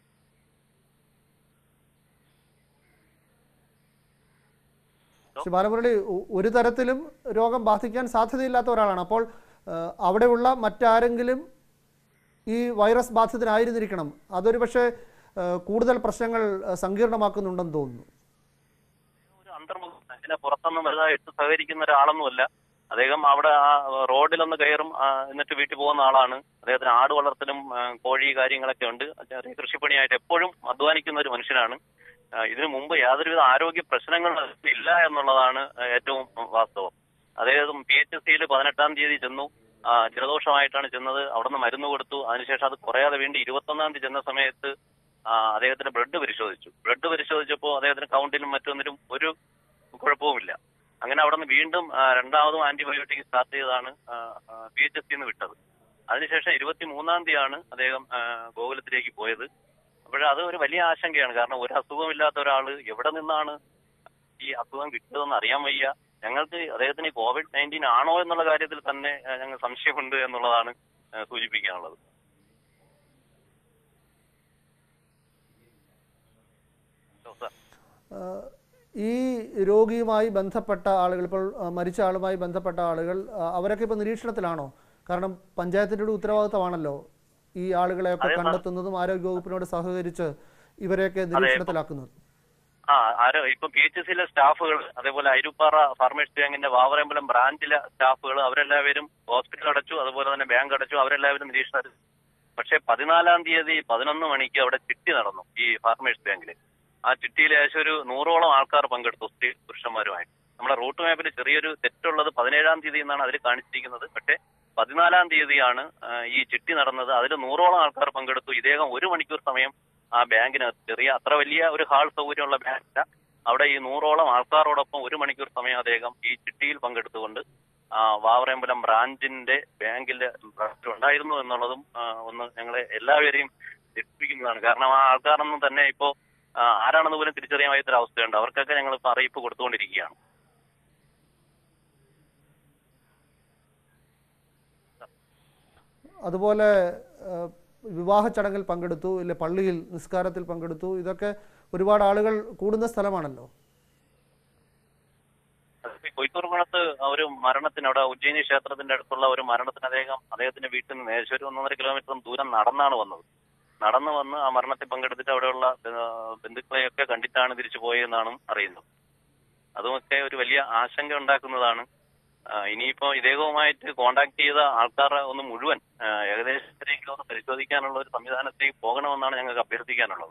ശ്രീ ബാലമുരളി ഒ- ഒരു തരത്തിലും രോഗം ബാധിക്കാൻ സാധ്യതയില്ലാത്ത ഒരാളാണ് അപ്പോൾ ആ, അവിടെയുള്ള മറ്റാരെങ്കിലും ഈ വൈറസ് ബാധിതനായിരുന്നിരിക്കണം അതൊരു പക്ഷേ ആ, കൂടുതൽ പ്രശ്നങ്ങൾ ആ, സങ്കീർണമാക്കുന്നുണ്ടെന്ന് തോന്നുന്നു ഒരു അന്തർമുഖം അതിനെ പുറത്തൊന്നും വലുതായിട്ട് സഹകരിക്കുന്ന ഒരാളൊന്നുമല്ല അദ്ദേഹം അവിടെ ആ റോഡിലൊന്ന് കയറും ആ, എന്നിട്ട് വീട്ടിൽ പോകുന്ന ആളാണ് അദ്ദേഹത്തിന് ആട് വളർത്തലും ആ, കോഴി കാര്യങ്ങളൊക്കെ ഉണ്ട് ചെറിയ കൃഷിപ്പണിയായിട്ട് എപ്പോഴും അധ്വാനിക്കുന്ന ഒരു മനുഷ്യനാണ് ആ, ഇതിനു മുമ്പ് യാതൊരുവിധ ആരോഗ്യ പ്രശ്നങ്ങളും ഇല്ല എന്നുള്ളതാണ് ഏറ്റവും വാസ്തവം അദ്ദേഹം പി എച്ച് സിയിൽ പതിനെട്ടാം തീയതി ചെന്നു ആ, ജലദോഷമായിട്ടാണ് ചെന്നത് അവിടുന്ന് മരുന്ന് കൊടുത്തു അതിനുശേഷം അത് കുറയാതെ വീണ്ടും ഇരുപത്തൊന്നാം തീയതി ചെന്ന സമയത്ത് ആ, അദ്ദേഹത്തിന്റെ ബ്ലഡ് പരിശോധിച്ചു ബ്ലഡ് പരിശോധിച്ചപ്പോൾ അദ്ദേഹത്തിന് കൗണ്ടിലും മറ്റൊന്നിലും ഒരു കുഴപ്പവുമില്ല അങ്ങനെ അവിടെ നിന്ന് വീണ്ടും ആ, രണ്ടാമതും ആന്റിബയോട്ടിക് സ്റ്റാർട്ട് ചെയ്താണ് പി എച്ച് എസ് നിന്ന് വിട്ടത് അതിനുശേഷം ഇരുപത്തി മൂന്നാം തീയതിയാണ് അദ്ദേഹം ആ, ഗോകുലത്തിലേക്ക് പോയത് അപ്പോൾ അത് ഒരു വലിയ ആശങ്കയാണ് കാരണം ഒരു അസുഖമില്ലാത്ത ഒരാൾ എവിടെ നിന്നാണ് ഈ അസുഖം കിട്ടിയതെന്ന് അറിയാൻ വയ്യ ഞങ്ങൾക്ക് അദ്ദേഹത്തിന് കോവിഡ് നയൻറ്റീൻ ആണോ എന്നുള്ള കാര്യത്തിൽ തന്നെ ആ, ഞങ്ങൾ സംശയമുണ്ട് എന്നുള്ളതാണ് ആ, സൂചിപ്പിക്കാനുള്ളത് സാർ ആ, ഈ രോഗിയുമായി ബന്ധപ്പെട്ട ആളുകൾ ഇപ്പോൾ ആ, മരിച്ച ആളുമായി ബന്ധപ്പെട്ട ആളുകൾ ആ, അവരൊക്കെ ഇപ്പോൾ നിരീക്ഷണത്തിലാണോ കാരണം പഞ്ചായത്തിൻ്റെ ഒരു ഉത്തരവാദിത്തമാണല്ലോ ഈ ആളുകളെയൊക്കെ അതെ, സാർ. കണ്ടെത്തുന്നതും ആരോഗ്യവകുപ്പിനോട് സഹകരിച്ച് ഇവരെയൊക്കെ നിരീക്ഷണത്തിലാക്കുന്നത് ആ ആരോ ഇപ്പൊ പി എച്ച് സിയിലെ സ്റ്റാഫുകൾ അതേപോലെ അരുപ്പാറ ഫാർമേഴ്സ് ബാങ്കിന്റെ വാവറമ്പലം ബ്രാഞ്ചിലെ സ്റ്റാഫുകൾ അവരെല്ലാവരും ഹോസ്പിറ്റൽ അടച്ചു അതുപോലെ തന്നെ ബാങ്ക് അടച്ചു അവരെല്ലാവരും നിരീക്ഷണത്തിൽ പക്ഷെ പതിനാലാം തീയതി പതിനൊന്ന് മണിക്ക് അവിടെ ചിട്ടി നടന്നു ഈ ഫാർമേഴ്സ് ബാങ്കിൽ ആ ചിട്ടിയിൽ ഏകദേശം ഒരു നൂറോളം ആൾക്കാർ പങ്കെടുത്തു സ്ത്രീ പുരുഷന്മാരുമായി നമ്മുടെ റൂട്ട് മാപ്പിൽ ചെറിയൊരു തെറ്റുള്ളത് പതിനേഴാം തീയതി എന്നാണ് അതിൽ കാണിച്ചിരിക്കുന്നത് പക്ഷേ പതിനാലാം തീയതിയാണ് ആ, ഈ ചിട്ടി നടന്നത് അതിൽ നൂറോളം ആൾക്കാർ പങ്കെടുത്തു ഇദ്ദേഹം ഒരു മണിക്കൂർ സമയം ആ ബാങ്കിനകത്ത് ചെറിയ അത്ര വലിയ ഒരു ഹാൾ സൗകര്യമുള്ള ബാങ്കല്ല അവിടെ ഈ നൂറോളം ആൾക്കാരോടൊപ്പം ഒരു മണിക്കൂർ സമയം അദ്ദേഹം ഈ ചിട്ടിയിൽ പങ്കെടുത്തുകൊണ്ട് ആ, വാവറയമ്പലം ബ്രാഞ്ചിന്റെ ബാങ്കിൽ ഉണ്ടായിരുന്നു എന്നുള്ളതും ആ, ഒന്ന് ഞങ്ങളെ എല്ലാവരെയും ഞെട്ടിപ്പിക്കുന്നതാണ് കാരണം ആ ആൾക്കാരൊന്നും തന്നെ ഇപ്പോ ആ, ആരാണെന്ന് പോലും തിരിച്ചറിയാൻ വയ്യാത്തൊരു അവസ്ഥയുണ്ട് അവർക്കൊക്കെ ഞങ്ങൾ ഇപ്പൊ അറിയിപ്പ് കൊടുത്തുകൊണ്ടിരിക്കുകയാണ് അതുപോലെ ഏഹ്, വിവാഹ ചടങ്ങിൽ പങ്കെടുത്തു ഇല്ലെ പള്ളിയിൽ നിസ്കാരത്തിൽ പങ്കെടുത്തു ഇതൊക്കെ ഒരുപാട് ആളുകൾ കൂടുന്ന സ്ഥലമാണല്ലോ ഈ കൊയ്ത്തൂർകുണത്ത് ഒരു മരണത്തിന് അവിടെ ഉജ്ജയിനി ക്ഷേത്രത്തിന്റെ അടുത്തുള്ള ഒരു മരണത്തിന് അദ്ദേഹം അദ്ദേഹത്തിന്റെ വീട്ടിൽ നിന്ന് ഏകദേശം ഒരു ഒന്നൊന്നര കിലോമീറ്റർ ദൂരം നടന്നാണ് വന്നത് നടന്നു വന്ന് ആ മരണത്തിൽ പങ്കെടുത്തിട്ട് അവിടെയുള്ള ആ, ബന്ധുക്കളെയൊക്കെ കണ്ടിട്ടാണ് തിരിച്ചു പോയതെന്നാണ് അറിയുന്നത് അതുമൊക്കെ ഒരു വലിയ ആശങ്ക ഉണ്ടാക്കുന്നതാണ് ആ, ഇനിയിപ്പോ ഇദ്ദേഹവുമായിട്ട് കോണ്ടാക്ട് ചെയ്ത ആൾക്കാരെ ഒന്ന് മുഴുവൻ ആ, ഏകദേശത്തിലേക്ക് ഒന്ന് പരിശോധിക്കാനുള്ള ഒരു സംവിധാനത്തിലേക്ക് പോകണമെന്നാണ് ഞങ്ങൾക്ക് അഭ്യർത്ഥിക്കാനുള്ളത്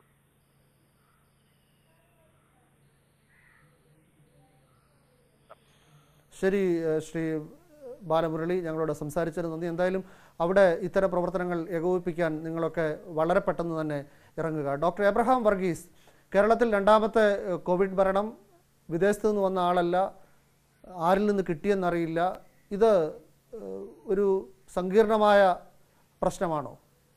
ശരി ഏഹ്, ശ്രീ ബാലമുരളി ഞങ്ങളോട് സംസാരിച്ചതിന് നന്ദി എന്തായാലും അവിടെ ഇത്തരം പ്രവർത്തനങ്ങൾ ഏകോപിപ്പിക്കാൻ നിങ്ങളൊക്കെ വളരെ പെട്ടെന്ന് തന്നെ ഇറങ്ങുക ഡോക്ടർ എബ്രഹാം വർഗീസ് കേരളത്തിൽ രണ്ടാമത്തെ ഏഹ്, കോവിഡ് ഭരണം വിദേശത്തു നിന്ന് വന്ന ആളല്ല ആരിൽ നിന്ന് കിട്ടിയെന്നറിയില്ല ഇത് ഏഹ്, ഒരു സങ്കീർണമായ പ്രശ്നമാണോ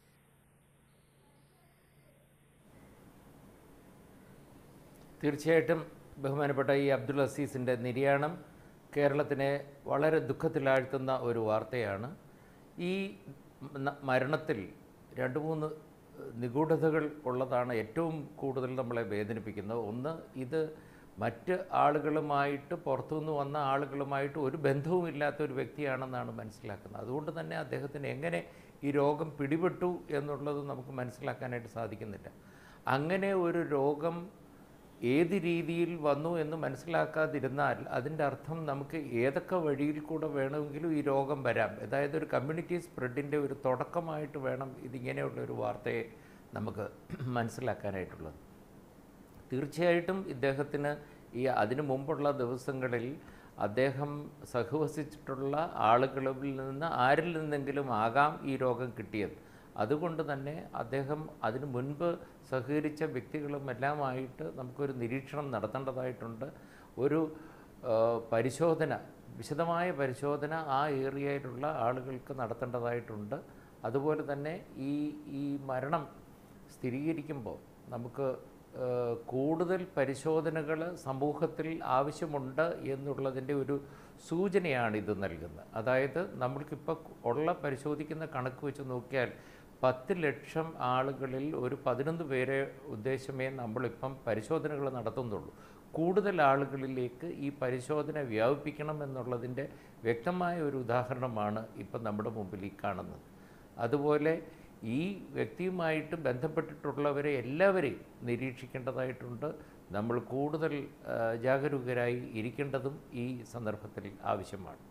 തീർച്ചയായിട്ടും ബഹുമാനപ്പെട്ട ഈ അബ്ദുൽ അസീസിൻ്റെ നിര്യാണം കേരളത്തിനെ വളരെ ദുഃഖത്തിലാഴ്ത്തുന്ന ഒരു വാർത്തയാണ് ഈ ന- മരണത്തിൽ രണ്ട് മൂന്ന് നിഗൂഢതകൾ ഉള്ളതാണ് ഏറ്റവും കൂടുതൽ നമ്മളെ വേദനിപ്പിക്കുന്നത് ഒന്ന് ഇത് മറ്റ് ആളുകളുമായിട്ട് പുറത്തുനിന്ന് വന്ന ആളുകളുമായിട്ട് ഒരു ബന്ധവും ഇല്ലാത്ത ഒരു വ്യക്തിയാണെന്നാണ് മനസ്സിലാക്കുന്നത് അതുകൊണ്ട് തന്നെ അദ്ദേഹത്തിന് എങ്ങനെ ഈ രോഗം പിടിപെട്ടു എന്നുള്ളത് നമുക്ക് മനസ്സിലാക്കാനായിട്ട് സാധിക്കുന്നില്ല അങ്ങനെ ഒരു രോഗം ഏത് രീതിയിൽ വന്നു എന്ന് മനസ്സിലാക്കാതിരുന്നാൽ അതിൻ്റെ അർത്ഥം നമുക്ക് ഏതൊക്കെ വഴിയിൽ കൂടെ വേണമെങ്കിലും ഈ രോഗം വരാം അതായത് ഒരു കമ്മ്യൂണിറ്റി സ്പ്രെഡിൻ്റെ ഒരു തുടക്കമായിട്ട് വേണം ഇതിങ്ങനെയുള്ള ഒരു വാർത്തയെ നമുക്ക് മനസ്സിലാക്കാനായിട്ടുള്ളത് തീർച്ചയായിട്ടും ഇദ്ദേഹത്തിന് ഈ അതിനു മുമ്പുള്ള ദിവസങ്ങളിൽ അദ്ദേഹം സഹവസിച്ചിട്ടുള്ള ആളുകളിൽ നിന്ന് ആരിൽ നിന്നെങ്കിലും ആകാം ഈ രോഗം കിട്ടിയത് അതുകൊണ്ട് തന്നെ അദ്ദേഹം അതിനു മുൻപ് സഹകരിച്ച വ്യക്തികളും എല്ലാമായിട്ട് നമുക്കൊരു നിരീക്ഷണം നടത്തേണ്ടതായിട്ടുണ്ട് ഒരു ആ, പരിശോധന വിശദമായ പരിശോധന ആ ഏരിയയിലുള്ള ആളുകൾക്ക് നടത്തേണ്ടതായിട്ടുണ്ട് അതുപോലെ തന്നെ ഈ ഈ മരണം സ്ഥിരീകരിക്കുമ്പോൾ നമുക്ക് ഏഹ്, കൂടുതൽ പരിശോധനകൾ സമൂഹത്തിൽ ആവശ്യമുണ്ട് എന്നുള്ളതിൻ്റെ ഒരു സൂചനയാണ് ഇത് നൽകുന്നത് അതായത് നമ്മൾക്കിപ്പോൾ ഉള്ള പരിശോധിക്കുന്ന കണക്ക് വെച്ച് നോക്കിയാൽ പത്ത് ലക്ഷം ആളുകളിൽ ഒരു പതിനൊന്ന് പേരെ ഉദ്ദേശമേ നമ്മളിപ്പം പരിശോധനകൾ നടത്തുന്നുള്ളൂ കൂടുതൽ ആളുകളിലേക്ക് ഈ പരിശോധന വ്യാപിപ്പിക്കണം എന്നുള്ളതിൻ്റെ വ്യക്തമായ ഒരു ഉദാഹരണമാണ് ഇപ്പം നമ്മുടെ മുമ്പിൽ ഈ കാണുന്നത് അതുപോലെ ഈ വ്യക്തിയുമായിട്ട് ബന്ധപ്പെട്ടിട്ടുള്ളവരെ എല്ലാവരെയും നിരീക്ഷിക്കേണ്ടതായിട്ടുണ്ട് നമ്മൾ കൂടുതൽ ആ, ജാഗരൂകരായി ഇരിക്കേണ്ടതും ഈ സന്ദർഭത്തിൽ ആവശ്യമാണ്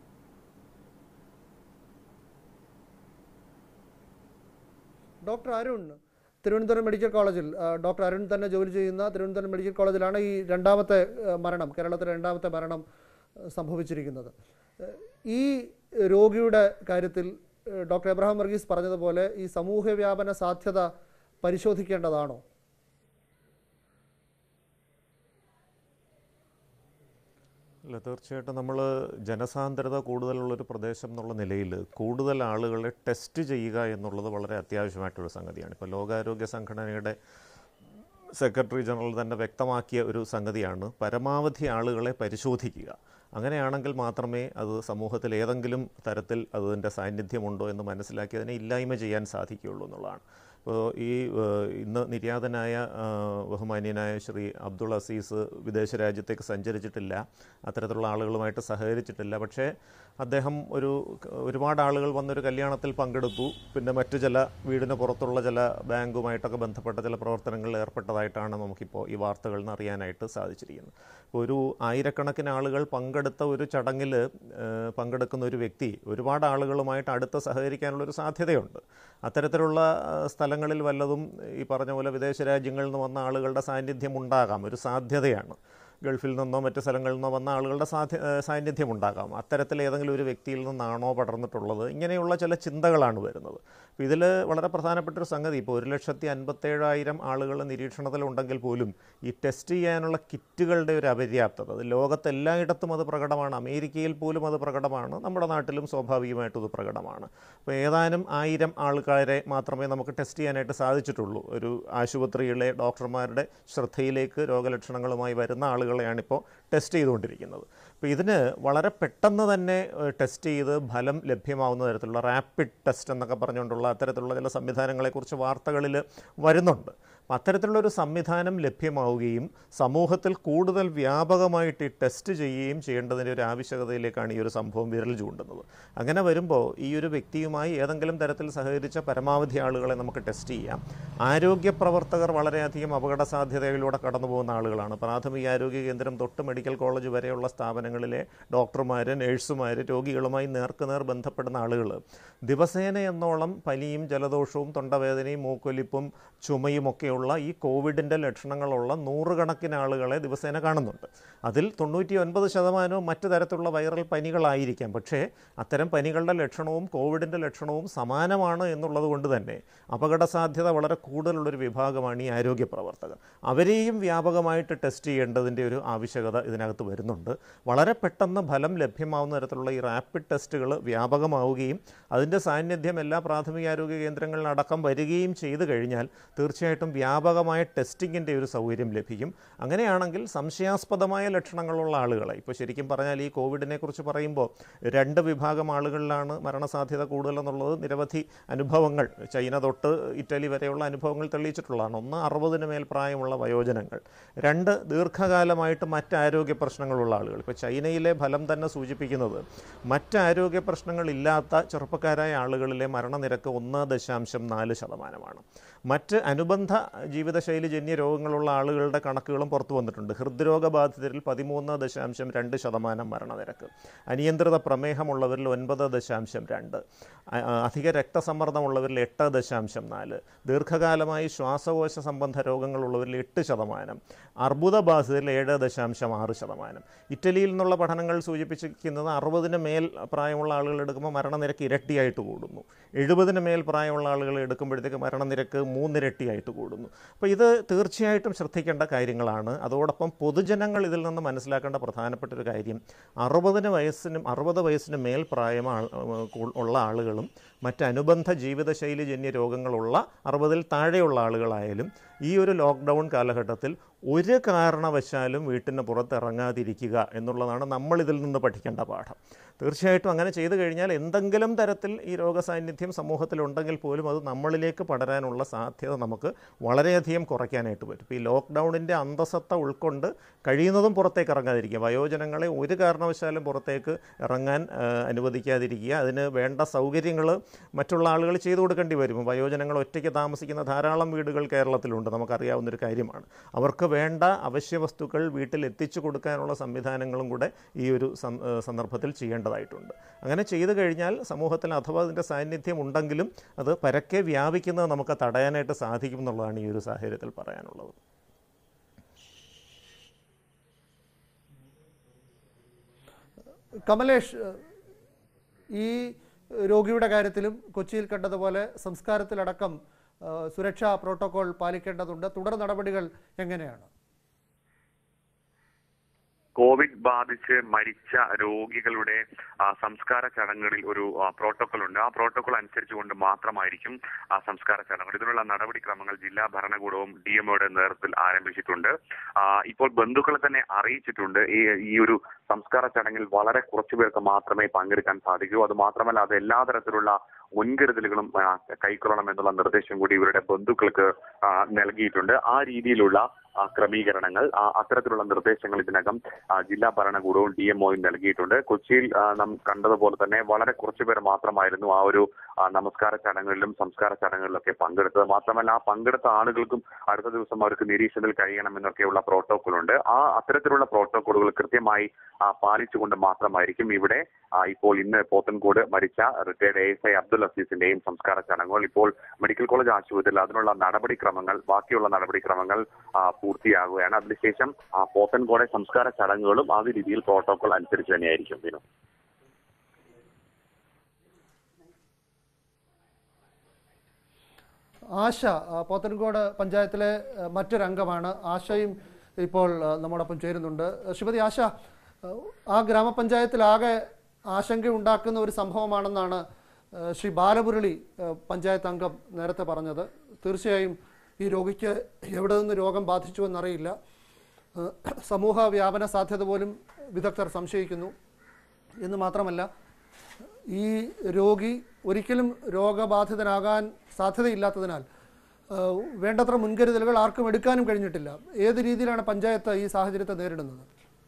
ഡോക്ടർ അരുൺ തിരുവനന്തപുരം മെഡിക്കൽ കോളേജിൽ ആ, ഡോക്ടർ അരുൺ തന്നെ ജോലി ചെയ്യുന്ന തിരുവനന്തപുരം മെഡിക്കൽ കോളേജിലാണ് ഈ രണ്ടാമത്തെ ആ, മരണം കേരളത്തിലെ രണ്ടാമത്തെ മരണം ആ, സംഭവിച്ചിരിക്കുന്നത് ആ, ഈ രോഗിയുടെ കാര്യത്തിൽ ആ, ഡോക്ടർ എബ്രഹാം വർഗീസ് പറഞ്ഞതുപോലെ ഈ സമൂഹ വ്യാപന സാധ്യത പരിശോധിക്കേണ്ടതാണോ അല്ല തീർച്ചയായിട്ടും നമ്മൾ ജനസാന്ദ്രത കൂടുതലുള്ളൊരു പ്രദേശം എന്നുള്ള നിലയിൽ കൂടുതൽ ആളുകളെ ടെസ്റ്റ് ചെയ്യുക എന്നുള്ളത് വളരെ അത്യാവശ്യമായിട്ടൊരു സംഗതിയാണ് ഇപ്പോൾ ലോകാരോഗ്യ സംഘടനയുടെ സെക്രട്ടറി ജനറൽ തന്നെ വ്യക്തമാക്കിയ ഒരു സംഗതിയാണ് പരമാവധി ആളുകളെ പരിശോധിക്കുക അങ്ങനെയാണെങ്കിൽ മാത്രമേ അത് സമൂഹത്തിൽ ഏതെങ്കിലും തരത്തിൽ അതിൻ്റെ സാന്നിധ്യമുണ്ടോ എന്ന് മനസ്സിലാക്കി അതിനെ ഇല്ലായ്മ ചെയ്യാൻ സാധിക്കുകയുള്ളൂ എന്നുള്ളതാണ് അപ്പോൾ ഈ ഏഹ്, ഇന്ന് നിര്യാതനായ ആ, ബഹുമാന്യനായ ശ്രീ അബ്ദുൾ അസീസ് വിദേശ രാജ്യത്തേക്ക് സഞ്ചരിച്ചിട്ടില്ല അത്തരത്തിലുള്ള ആളുകളുമായിട്ട് സഹകരിച്ചിട്ടില്ല പക്ഷേ അദ്ദേഹം ഒരു ഒരുപാട് ആളുകൾ വന്നൊരു കല്യാണത്തിൽ പങ്കെടുത്തു പിന്നെ മറ്റു ചില വീടിന് പുറത്തുള്ള ചില ബാങ്കുമായിട്ടൊക്കെ ബന്ധപ്പെട്ട ചില പ്രവർത്തനങ്ങളിൽ ഏർപ്പെട്ടതായിട്ടാണ് നമുക്കിപ്പോൾ ഈ വാർത്തകളിൽ നിന്ന് അറിയാനായിട്ട് സാധിച്ചിരിക്കുന്നത് ഇപ്പോൾ ഒരു ആയിരക്കണക്കിന് ആളുകൾ പങ്കെടുത്ത ഒരു ചടങ്ങിൽ ഏഹ്, പങ്കെടുക്കുന്ന ഒരു വ്യക്തി ഒരുപാട് ആളുകളുമായിട്ട് അടുത്ത് സഹകരിക്കാനുള്ള ഒരു സാധ്യതയുണ്ട് അത്തരത്തിലുള്ള ആ, സ്ഥലങ്ങളിൽ വല്ലതും ഈ പറഞ്ഞ പോലെ വിദേശ രാജ്യങ്ങളിൽ നിന്ന് വന്ന ആളുകളുടെ സാന്നിധ്യം ഉണ്ടാകാം ഒരു സാധ്യതയാണ് ഗൾഫിൽ നിന്നോ മറ്റ് സ്ഥലങ്ങളിൽ നിന്നോ വന്ന ആളുകളുടെ സാധ്യ ഏഹ് സാന്നിധ്യം ഉണ്ടാകാം അത്തരത്തിൽ ഏതെങ്കിലും ഒരു വ്യക്തിയിൽ നിന്നാണോ പടർന്നിട്ടുള്ളത് ഇങ്ങനെയുള്ള ചില ചിന്തകളാണ് വരുന്നത് അപ്പോൾ ഇതിൽ വളരെ പ്രധാനപ്പെട്ട ഒരു സംഗതി ഇപ്പോൾ ഒരു ലക്ഷത്തി അൻപത്തേഴായിരം ആളുകൾ നിരീക്ഷണത്തിലുണ്ടെങ്കിൽ പോലും ഈ ടെസ്റ്റ് ചെയ്യാനുള്ള കിറ്റുകളുടെ ഒരു അപര്യാപ്തത അത് ലോകത്തെല്ലായിടത്തും അത് പ്രകടമാണ് അമേരിക്കയിൽ പോലും അത് പ്രകടമാണ് നമ്മുടെ നാട്ടിലും സ്വാഭാവികമായിട്ടും ഇത് പ്രകടമാണ് അപ്പോൾ ഏതാനും ആയിരം ആൾക്കാരെ മാത്രമേ നമുക്ക് ടെസ്റ്റ് ചെയ്യാനായിട്ട് സാധിച്ചിട്ടുള്ളൂ ഒരു ആശുപത്രിയിലെ ഡോക്ടർമാരുടെ ശ്രദ്ധയിലേക്ക് രോഗലക്ഷണങ്ങളുമായി വരുന്ന ആളുകളെയാണിപ്പോൾ ടെസ്റ്റ് ചെയ്തുകൊണ്ടിരിക്കുന്നത് അപ്പോൾ ഇതിന് വളരെ പെട്ടെന്ന് തന്നെ ഏഹ്, ടെസ്റ്റ് ചെയ്ത് ഫലം ലഭ്യമാവുന്ന തരത്തിലുള്ള റാപ്പിഡ് ടെസ്റ്റ് എന്നൊക്കെ പറഞ്ഞുകൊണ്ടുള്ള അത്തരത്തിലുള്ള ചില സംവിധാനങ്ങളെക്കുറിച്ച് വാർത്തകളിൽ വരുന്നുണ്ട് അപ്പം അത്തരത്തിലുള്ള ഒരു സംവിധാനം ലഭ്യമാവുകയും സമൂഹത്തിൽ കൂടുതൽ വ്യാപകമായിട്ട് ഈ ടെസ്റ്റ് ചെയ്യുകയും ചെയ്യേണ്ടതിൻ്റെ ഒരു ആവശ്യകതയിലേക്കാണ് ഈ ഒരു സംഭവം വിരൽ ചൂണ്ടുന്നത് അങ്ങനെ വരുമ്പോൾ ഈ ഒരു വ്യക്തിയുമായി ഏതെങ്കിലും തരത്തിൽ സഹകരിച്ച പരമാവധി ആളുകളെ നമുക്ക് ടെസ്റ്റ് ചെയ്യാം ആരോഗ്യ പ്രവർത്തകർ വളരെയധികം അപകട സാധ്യതകളിലൂടെ കടന്നു പോകുന്ന ആളുകളാണ് പ്രാഥമിക ആരോഗ്യ കേന്ദ്രം തൊട്ട് മെഡിക്കൽ കോളേജ് വരെയുള്ള സ്ഥാപനങ്ങളിലെ ഡോക്ടർമാർ നഴ്സുമാർ രോഗികളുമായി നേർക്കുനേർ ബന്ധപ്പെടുന്ന ആളുകൾ ദിവസേന എന്നോളം പനിയും ജലദോഷവും തൊണ്ടവേദനയും മൂക്കൊലിപ്പും ചുമയും ഒക്കെയുള്ള ഈ കോവിഡിൻ്റെ ലക്ഷണങ്ങളുള്ള നൂറുകണക്കിന് ആളുകളെ ദിവസേന കാണുന്നുണ്ട് അതിൽ തൊണ്ണൂറ്റി ഒൻപത് ശതമാനവും മറ്റു തരത്തിലുള്ള വൈറൽ പനികളായിരിക്കാം പക്ഷേ അത്തരം പനികളുടെ ലക്ഷണവും കോവിഡിൻ്റെ ലക്ഷണവും സമാനമാണ് എന്നുള്ളത് കൊണ്ട് തന്നെ അപകട സാധ്യത വളരെ കൂടുതലുള്ളൊരു വിഭാഗമാണ് ഈ ആരോഗ്യ പ്രവർത്തകർ അവരെയും വ്യാപകമായിട്ട് ടെസ്റ്റ് ചെയ്യേണ്ടതിൻ്റെ ഒരു ആവശ്യകത ഇതിനകത്ത് വരുന്നുണ്ട് വളരെ പെട്ടെന്ന് ഫലം ലഭ്യമാവുന്ന തരത്തിലുള്ള ഈ റാപ്പിഡ് ടെസ്റ്റുകൾ വ്യാപകമാവുകയും അതിൻ്റെ സാന്നിധ്യം എല്ലാ പ്രാഥമികാരോഗ്യ കേന്ദ്രങ്ങളിലടക്കം വരികയും ചെയ്തു കഴിഞ്ഞാൽ തീർച്ചയായിട്ടും വ്യാപകമായ ടെസ്റ്റിങ്ങിൻ്റെ ഒരു സൗകര്യം ലഭിക്കും അങ്ങനെയാണെങ്കിൽ സംശയാസ്പദമായ ലക്ഷണങ്ങളുള്ള ആളുകളെ ഇപ്പോൾ ശരിക്കും പറഞ്ഞാൽ ഈ കോവിഡിനെ കുറിച്ച് പറയുമ്പോൾ രണ്ട് വിഭാഗം ആളുകളിലാണ് മരണസാധ്യത കൂടുതലെന്നുള്ളത് നിരവധി അനുഭവങ്ങൾ ചൈന തൊട്ട് ഇറ്റലി വരെയുള്ള അനുഭവങ്ങൾ തെളിയിച്ചിട്ടുള്ളതാണ് ഒന്ന് അറുപതിന് മേൽ പ്രായമുള്ള വയോജനങ്ങൾ രണ്ട് ദീർഘകാലമായിട്ട് മറ്റ് ആരോഗ്യ പ്രശ്നങ്ങളുള്ള ആളുകൾ ഇപ്പോൾ ചൈനയിലെ ഫലം തന്നെ സൂചിപ്പിക്കുന്നത് മറ്റ് ആരോഗ്യ പ്രശ്നങ്ങളില്ലാത്ത ചെറുപ്പക്കാരായ ആളുകളിലെ മരണനിരക്ക് ഒന്ന് ദശാംശം നാല് ശതമാനമാണ് മറ്റ് അനുബന്ധ ജീവിതശൈലി ജന്യ രോഗങ്ങളുള്ള ആളുകളുടെ കണക്കുകളും പുറത്തു വന്നിട്ടുണ്ട് ഹൃദ്രോഗബാധിതരിൽ പതിമൂന്ന് ദശാംശം രണ്ട് ശതമാനം മരണനിരക്ക് അനിയന്ത്രിത പ്രമേഹമുള്ളവരിൽ ഒൻപത് ദശാംശം രണ്ട് അ- അ- അധിക രക്തസമ്മർദ്ദമുള്ളവരിൽ എട്ട് ദശാംശം നാല് ദീർഘകാലമായി ശ്വാസകോശ സംബന്ധ രോഗങ്ങളുള്ളവരിൽ എട്ട് ശതമാനം അർബുദബാധിതരിൽ ഏഴ് ദശാംശം ആറ് ശതമാനം ഇറ്റലിയിൽ നിന്നുള്ള പഠനങ്ങൾ സൂചിപ്പിച്ചിരിക്കുന്നത് അറുപതിന് മേൽ പ്രായമുള്ള ആളുകൾ എടുക്കുമ്പോൾ മരണനിരക്ക് ഇരട്ടിയായിട്ട് കൂടുന്നു എഴുപതിന് മേൽ പ്രായമുള്ള ആളുകൾ എടുക്കുമ്പോഴത്തേക്ക് മരണനിരക്ക് മൂന്നിരട്ടിയായിട്ട് കൂടുന്നു അപ്പോൾ ഇത് തീർച്ചയായിട്ടും ശ്രദ്ധിക്കേണ്ട കാര്യങ്ങളാണ് അതോടൊപ്പം പൊതുജനങ്ങൾ ഇതിൽ നിന്ന് മനസ്സിലാക്കേണ്ട പ്രധാനപ്പെട്ട ഒരു കാര്യം അറുപതിന് വയസ്സിനും അറുപത് വയസ്സിന് മേൽ പ്രായം ആൾ- കൂ- ഉള്ള ആളുകളും മറ്റ് അനുബന്ധ ജീവിതശൈലി ജന്യ രോഗങ്ങളുള്ള അറുപതിൽ താഴെയുള്ള ആളുകളായാലും ഈ ഒരു ലോക്ക്ഡൗൺ കാലഘട്ടത്തിൽ ഒരു കാരണവശാലും വീട്ടിന് പുറത്തിറങ്ങാതിരിക്കുക എന്നുള്ളതാണ് നമ്മൾ ഇതിൽ നിന്ന് പഠിക്കേണ്ട പാഠം തീർച്ചയായിട്ടും അങ്ങനെ ചെയ്തു കഴിഞ്ഞാൽ എന്തെങ്കിലും തരത്തിൽ ഈ രോഗസാന്നിധ്യം സമൂഹത്തിലുണ്ടെങ്കിൽ പോലും അത് നമ്മളിലേക്ക് പടരാനുള്ള സാധ്യത നമുക്ക് വളരെയധികം കുറയ്ക്കാനായിട്ട് പറ്റും ഇപ്പോൾ ഈ ലോക്ക്ഡൗണിൻ്റെ അന്തസത്ത ഉൾക്കൊണ്ട് കഴിയുന്നതും പുറത്തേക്ക് ഇറങ്ങാതിരിക്കുക വയോജനങ്ങളെ ഒരു കാരണവശാലും പുറത്തേക്ക് ഇറങ്ങാൻ ആ, അനുവദിക്കാതിരിക്കുക അതിന് വേണ്ട സൗകര്യങ്ങൾ മറ്റുള്ള ആളുകൾ ചെയ്തു കൊടുക്കേണ്ടി വരും വയോജനങ്ങൾ ഒറ്റയ്ക്ക് താമസിക്കുന്ന ധാരാളം വീടുകൾ കേരളത്തിലുണ്ട് നമുക്കറിയാവുന്നൊരു കാര്യമാണ് അവർക്ക് വേണ്ട അവശ്യ വസ്തുക്കൾ വീട്ടിൽ എത്തിച്ചു കൊടുക്കാനുള്ള സംവിധാനങ്ങളും കൂടെ ഈ ഒരു സം- ഏഹ് സന്ദർഭത്തിൽ ചെയ്യേണ്ടതായിട്ടുണ്ട് അങ്ങനെ ചെയ്തു കഴിഞ്ഞാൽ സമൂഹത്തിൽ അഥവാ അതിൻ്റെ സാന്നിധ്യം ഉണ്ടെങ്കിലും അത് പരക്കെ വ്യാപിക്കുന്നത് നമുക്ക് തടയാനായിട്ട് സാധിക്കും എന്നുള്ളതാണ് ഈ ഒരു സാഹചര്യത്തിൽ പറയാനുള്ളത് കമലേഷ് ഈ രോഗിയുടെ കാര്യത്തിലും കൊച്ചിയിൽ കണ്ടതുപോലെ സംസ്കാരത്തിലടക്കം ആ, സുരക്ഷാ പ്രോട്ടോകോൾ പാലിക്കേണ്ടതുണ്ട് തുടർ നടപടികൾ എങ്ങനെയാണ് കോവിഡ് ബാധിച്ച് മരിച്ച രോഗികളുടെ ആ, സംസ്കാര ചടങ്ങുകളിൽ ഒരു പ്രോട്ടോകോൾ ഉണ്ട് ആ പ്രോട്ടോകോൾ അനുസരിച്ചുകൊണ്ട് മാത്രമായിരിക്കും ആ സംസ്കാര ചടങ്ങുകൾ ഇതിനുള്ള നടപടിക്രമങ്ങൾ ജില്ലാ ഭരണകൂടവും ഡി എംഒയുടെ നേതൃത്വത്തിൽ ആരംഭിച്ചിട്ടുണ്ട് ആ, ഇപ്പോൾ ബന്ധുക്കളെ തന്നെ അറിയിച്ചിട്ടുണ്ട് ഈ ഈ ഒരു സംസ്കാര ചടങ്ങിൽ വളരെ കുറച്ചു പേർക്ക് മാത്രമേ പങ്കെടുക്കാൻ സാധിക്കൂ അത് മാത്രമല്ല അത് എല്ലാ തരത്തിലുള്ള മുൻകരുതലുകളും ആ, കൈക്കൊള്ളണം എന്നുള്ള നിർദ്ദേശം കൂടി ഇവരുടെ ബന്ധുക്കൾക്ക് ആ, നൽകിയിട്ടുണ്ട് ആ രീതിയിലുള്ള ആ, ക്രമീകരണങ്ങൾ ആ, അത്തരത്തിലുള്ള നിർദ്ദേശങ്ങൾ ഇതിനകം ആ, ജില്ലാ ഭരണകൂടവും ഡി എംഒയും നൽകിയിട്ടുണ്ട് കൊച്ചിയിൽ ആ, നാം കണ്ടതുപോലെ തന്നെ വളരെ കുറച്ചു പേർ മാത്രമായിരുന്നു ആ ഒരു ആ, നമസ്കാര ചടങ്ങുകളിലും സംസ്കാര ചടങ്ങുകളിലൊക്കെ പങ്കെടുത്തത് മാത്രമല്ല ആ പങ്കെടുത്ത ആളുകൾക്കും അടുത്ത ദിവസം അവർക്ക് നിരീക്ഷണത്തിൽ കഴിയണം എന്നൊക്കെയുള്ള പ്രോട്ടോകോൾ ഉണ്ട് ആ അത്തരത്തിലുള്ള പ്രോട്ടോകോളുകൾ കൃത്യമായി ആ, പാലിച്ചുകൊണ്ട് മാത്രമായിരിക്കും ഇവിടെ ആ, ഇപ്പോൾ ഇന്ന് പോത്തൻകോട് മരിച്ച retired A S I Abdul അസീസിന്റെയും സംസ്കാര ചടങ്ങുകൾ ഇപ്പോൾ മെഡിക്കൽ കോളേജ് ആശുപത്രിയിൽ അതിനുള്ള നടപടിക്രമങ്ങൾ ബാക്കിയുള്ള നടപടിക്രമങ്ങൾ ആ, പൂർത്തിയാകുകയാണ് അതിനുശേഷം ആ പോത്തൻകോടെ സംസ്കാര ചടങ്ങുകളും ആ രീതിയിൽ പ്രോട്ടോകോൾ അനുസരിച്ച് തന്നെയായിരിക്കും വിനു ആശ ആ, പോത്തൻകോട് പഞ്ചായത്തിലെ ആ, മറ്റൊരു അംഗമാണ് ആശയും ഇപ്പോൾ ആ, നമ്മോടൊപ്പം ചേരുന്നുണ്ട് ആ, ശ്രീമതി ആശ ആ, ആ ഗ്രാമപഞ്ചായത്തിലാകെ ആശങ്ക ഉണ്ടാക്കുന്ന ഒരു സംഭവമാണെന്നാണ് ആ, ശ്രീ ബാലമുരളി ആ, പഞ്ചായത്ത് അംഗം നേരത്തെ പറഞ്ഞത് തീർച്ചയായും ഈ രോഗിക്ക് എവിടെ നിന്ന് രോഗം ബാധിച്ചു എന്നറിയില്ല ആ, സമൂഹ വ്യാപന സാധ്യത പോലും വിദഗ്ധർ സംശയിക്കുന്നു എന്ന് മാത്രമല്ല ഈ രോഗി ഒരിക്കലും രോഗബാധിതനാകാൻ സാധ്യതയില്ലാത്തതിനാൽ ആ, വേണ്ടത്ര മുൻകരുതലുകൾ ആർക്കും എടുക്കാനും കഴിഞ്ഞിട്ടില്ല ഏത് രീതിയിലാണ് പഞ്ചായത്ത് ഈ സാഹചര്യത്തെ നേരിടുന്നത്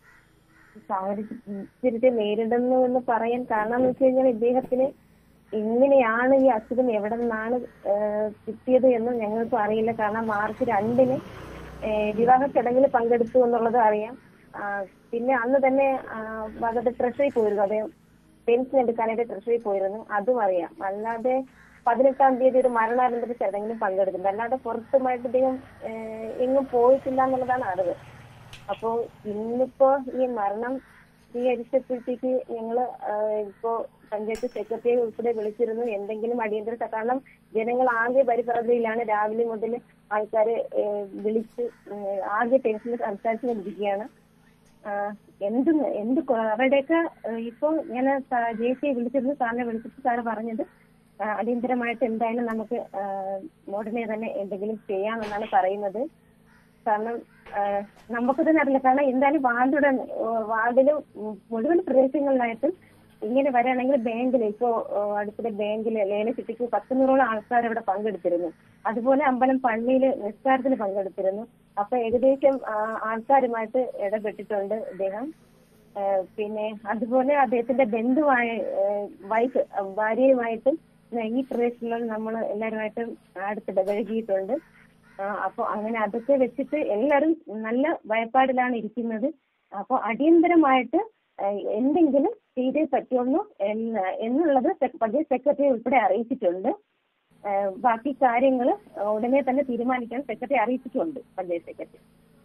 സാഹചര്യത്തെ നേരിടുന്നു എന്ന് പറയാൻ കാരണം എന്ന് വെച്ച് കഴിഞ്ഞാൽ ഇദ്ദേഹത്തിന് എങ്ങനെയാണ് ഈ അസുഖം എവിടെ നിന്നാണ് ഏഹ്, കിട്ടിയത് എന്ന് ഞങ്ങൾക്കും അറിയില്ല കാരണം മാർച്ച് രണ്ടിന് ഏഹ്, വിവാഹ ചടങ്ങിൽ പങ്കെടുത്തു എന്നുള്ളത് അറിയാം ആ, പിന്നെ അന്ന് തന്നെ അവരുടെ ട്രഷറി പോയിരുന്നു അദ്ദേഹം പെൻഷൻ എടുക്കാനായിട്ട് ട്രഷറി പോയിരുന്നു അതും അറിയാം അല്ലാതെ പതിനെട്ടാം തീയതി ഒരു മരണാനന്തര ചടങ്ങിലും പങ്കെടുത്തിട്ടുണ്ട് അല്ലാതെ പുറത്തുമായിട്ട് ഇദ്ദേഹം ഏഹ്, എങ്ങും പോയിട്ടില്ല എന്നുള്ളതാണ് അറിവ് അപ്പോ ഇന്നിപ്പോ ഈ മരണം സ്വീകരിച്ചപ്പോഴത്തേക്ക് ഞങ്ങള് ആഹ് ഇപ്പോ പഞ്ചായത്ത് സെക്രട്ടറിയെ ഉൾപ്പെടെ വിളിച്ചിരുന്നു എന്തെങ്കിലും അടിയന്തര സ- കാരണം ജനങ്ങൾ ആകെ പരിഭ്രാന്തിയിലാണ് രാവിലെ മുതൽ ആൾക്കാര് ഏഹ് വിളിച്ച് ഏഹ് ആകെ ടെൻഷനിൽ സംസാരിച്ചുകൊണ്ടിരിക്കുകയാണ് ആഹ് എന്ത് എന്ത് കൊ- അവരുടെയൊക്കെ ഏഹ് ഇപ്പോ ഞാൻ ജെ സിയെ വിളിച്ചിരുന്നു സാറിനെ വിളിച്ചിട്ട് സാറ് പറഞ്ഞത് ആഹ് അടിയന്തരമായിട്ട് എന്തായാലും നമുക്ക് ആഹ് ഉടനെ തന്നെ എന്തെങ്കിലും ചെയ്യാമെന്നാണ് പറയുന്നത് കാരണം ആഹ് നമുക്ക് തന്നെ അറിയില്ല കാരണം എന്തായാലും വാർഡുടെ വാർഡിലും ഉം മുഴുവൻ പ്രദേശങ്ങളിലായിട്ടും ഇങ്ങനെ വരികയാണെങ്കിൽ ബാങ്കിൽ ഇപ്പോ ആഹ് അടുത്തിടെ ബാങ്കിൽ ലേലച്ചിട്ടിക്ക് പത്തുനൂറോളം ആൾക്കാർ അവിടെ പങ്കെടുത്തിരുന്നു അതുപോലെ അമ്പലം പള്ളിയിൽ നിസ്കാരത്തിന് പങ്കെടുത്തിരുന്നു അപ്പൊ ഏകദേശം ആഹ് ആൾക്കാരുമായിട്ട് ഇടപെട്ടിട്ടുണ്ട് ഇദ്ദേഹം ആഹ് പിന്നെ അതുപോലെ അദ്ദേഹത്തിന്റെ ബന്ധുവായ ആഹ് വൈഫ് ആഹ് ഭാര്യയുമായിട്ടും ഈ പ്രദേശങ്ങളിൽ നമ്മൾ എല്ലാവരുമായിട്ടും അടുത്തിടപഴകിയിട്ടുണ്ട് ആ, അപ്പൊ അങ്ങനെ അതൊക്കെ വെച്ചിട്ട് എല്ലാവരും നല്ല ഭയപ്പാടിലാണ് ഇരിക്കുന്നത് അപ്പൊ അടിയന്തരമായിട്ട് ആ, എന്തെങ്കിലും ചെയ്തേ പറ്റുള്ളൂ എന്ന് എന്നുള്ളത് സെ- പഞ്ചായത്ത് സെക്രട്ടറി ഉൾപ്പെടെ അറിയിച്ചിട്ടുണ്ട് ആ, ബാക്കി കാര്യങ്ങൾ ഉടനെ തന്നെ തീരുമാനിക്കാൻ സെക്രട്ടറി അറിയിച്ചിട്ടുണ്ട് പഞ്ചായത്ത് സെക്രട്ടറി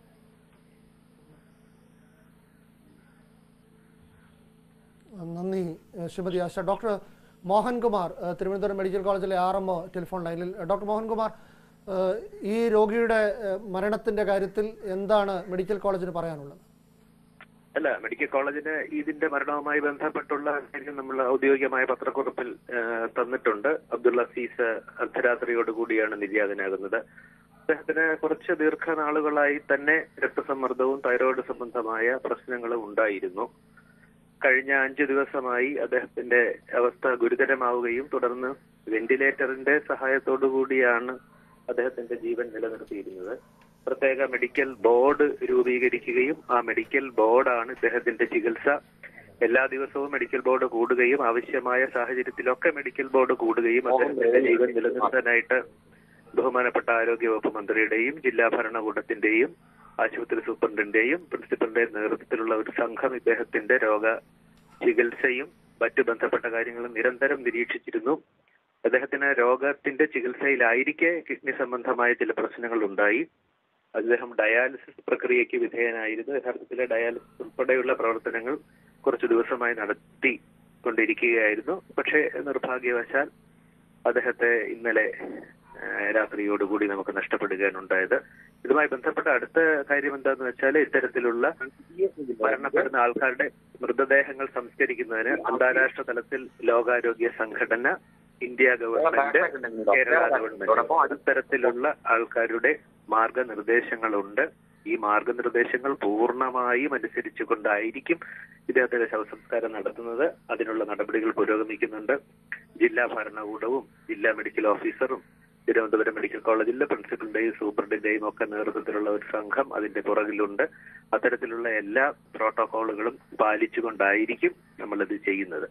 നന്ദി ഏഹ് ശ്രീമതി ആശ ഡോക്ടർ മോഹൻകുമാർ ഏഹ് തിരുവനന്തപുരം മെഡിക്കൽ കോളേജിലെ ആർ എം ഒ ടെലിഫോൺ ലൈനിൽ ഏഹ് ഡോക്ടർ മോഹൻകുമാർ ഏഹ് ഈ രോഗിയുടെ ഏഹ് മരണത്തിന്റെ കാര്യത്തിൽ എന്താണ് മെഡിക്കൽ കോളേജിന് പറയാനുള്ളത് അല്ല മെഡിക്കൽ കോളേജിന് ഇതിന്റെ മരണവുമായി ബന്ധപ്പെട്ടുള്ള കാര്യം നമ്മൾ ഔദ്യോഗികമായ പത്രക്കുറിപ്പിൽ ആ, തന്നിട്ടുണ്ട് അബ്ദുള്ള അസീസ് അർദ്ധരാത്രിയോടുകൂടിയാണ് നിര്യാതനാകുന്നത് അദ്ദേഹത്തിന് കുറച്ച് ദീർഘനാളുകളായി തന്നെ രക്തസമ്മർദ്ദവും തൈറോയ്ഡ് സംബന്ധമായ പ്രശ്നങ്ങളും ഉണ്ടായിരുന്നു കഴിഞ്ഞ അഞ്ചു ദിവസമായി അദ്ദേഹത്തിന്റെ അവസ്ഥ ഗുരുതരമാവുകയും തുടർന്ന് വെന്റിലേറ്ററിന്റെ സഹായത്തോടു കൂടിയാണ് അദ്ദേഹത്തിന്റെ ജീവൻ നിലനിർത്തിയിരുന്നത് പ്രത്യേക മെഡിക്കൽ ബോർഡ് രൂപീകരിക്കുകയും ആ മെഡിക്കൽ ബോർഡാണ് ഇദ്ദേഹത്തിന്റെ ചികിത്സ എല്ലാ ദിവസവും മെഡിക്കൽ ബോർഡ് കൂടുകയും ആവശ്യമായ സാഹചര്യത്തിലൊക്കെ മെഡിക്കൽ ബോർഡ് കൂടുകയും അദ്ദേഹത്തിന്റെ ജീവൻ നിലനിർത്താനായിട്ട് ബഹുമാനപ്പെട്ട ആരോഗ്യവകുപ്പ് മന്ത്രിയുടെയും ജില്ലാ ഭരണകൂടത്തിന്റെയും ആശുപത്രി സൂപ്രണ്ടിന്റെയും പ്രിൻസിപ്പലിന്റെയും നേതൃത്വത്തിലുള്ള ഒരു സംഘം ഇദ്ദേഹത്തിന്റെ രോഗ ചികിത്സയും മറ്റു ബന്ധപ്പെട്ട കാര്യങ്ങളും നിരന്തരം നിരീക്ഷിച്ചിരുന്നു അദ്ദേഹത്തിന് രോഗത്തിന്റെ ചികിത്സയിലായിരിക്കെ കിഡ്നി സംബന്ധമായ ചില പ്രശ്നങ്ങൾ ഉണ്ടായി അദ്ദേഹം ഡയാലിസിസ് പ്രക്രിയയ്ക്ക് വിധേയനായിരുന്നു യഥാർത്ഥത്തിലെ ഡയാലിസിസ് ഉൾപ്പെടെയുള്ള പ്രവർത്തനങ്ങൾ കുറച്ചു ദിവസമായി നടത്തി കൊണ്ടിരിക്കുകയായിരുന്നു പക്ഷേ നിർഭാഗ്യവശാൽ അദ്ദേഹത്തെ ഇന്നലെ ഏഹ് രാത്രിയോടുകൂടി നമുക്ക് നഷ്ടപ്പെടുകയാണ് ഉണ്ടായത് ഇതുമായി ബന്ധപ്പെട്ട അടുത്ത കാര്യം എന്താന്ന് വെച്ചാൽ ഇത്തരത്തിലുള്ള മരണപ്പെടുന്ന ആൾക്കാരുടെ മൃതദേഹങ്ങൾ സംസ്കരിക്കുന്നതിന് അന്താരാഷ്ട്ര തലത്തിൽ ലോകാരോഗ്യ സംഘടന ഇന്ത്യ ഗവൺമെന്റ് കേരള ഗവൺമെന്റ് ഇത്തരത്തിലുള്ള ആൾക്കാരുടെ മാർഗനിർദ്ദേശങ്ങളുണ്ട് ഈ മാർഗനിർദ്ദേശങ്ങൾ പൂർണ്ണമായും അനുസരിച്ചുകൊണ്ടായിരിക്കും ഇദ്ദേഹത്തിന്റെ ശവസംസ്കാരം നടത്തുന്നത് അതിനുള്ള നടപടികൾ പുരോഗമിക്കുന്നുണ്ട് ജില്ലാ ഭരണകൂടവും ജില്ലാ മെഡിക്കൽ ഓഫീസറും തിരുവനന്തപുരം മെഡിക്കൽ കോളേജിലെ പ്രിൻസിപ്പലിന്റെയും സൂപ്രണ്ടിന്റെയും ഒക്കെ നേതൃത്വത്തിലുള്ള ഒരു സംഘം അതിന്റെ പുറകിലുണ്ട് അത്തരത്തിലുള്ള എല്ലാ പ്രോട്ടോകോളുകളും പാലിച്ചുകൊണ്ടായിരിക്കും നമ്മളിത് ചെയ്യുന്നത്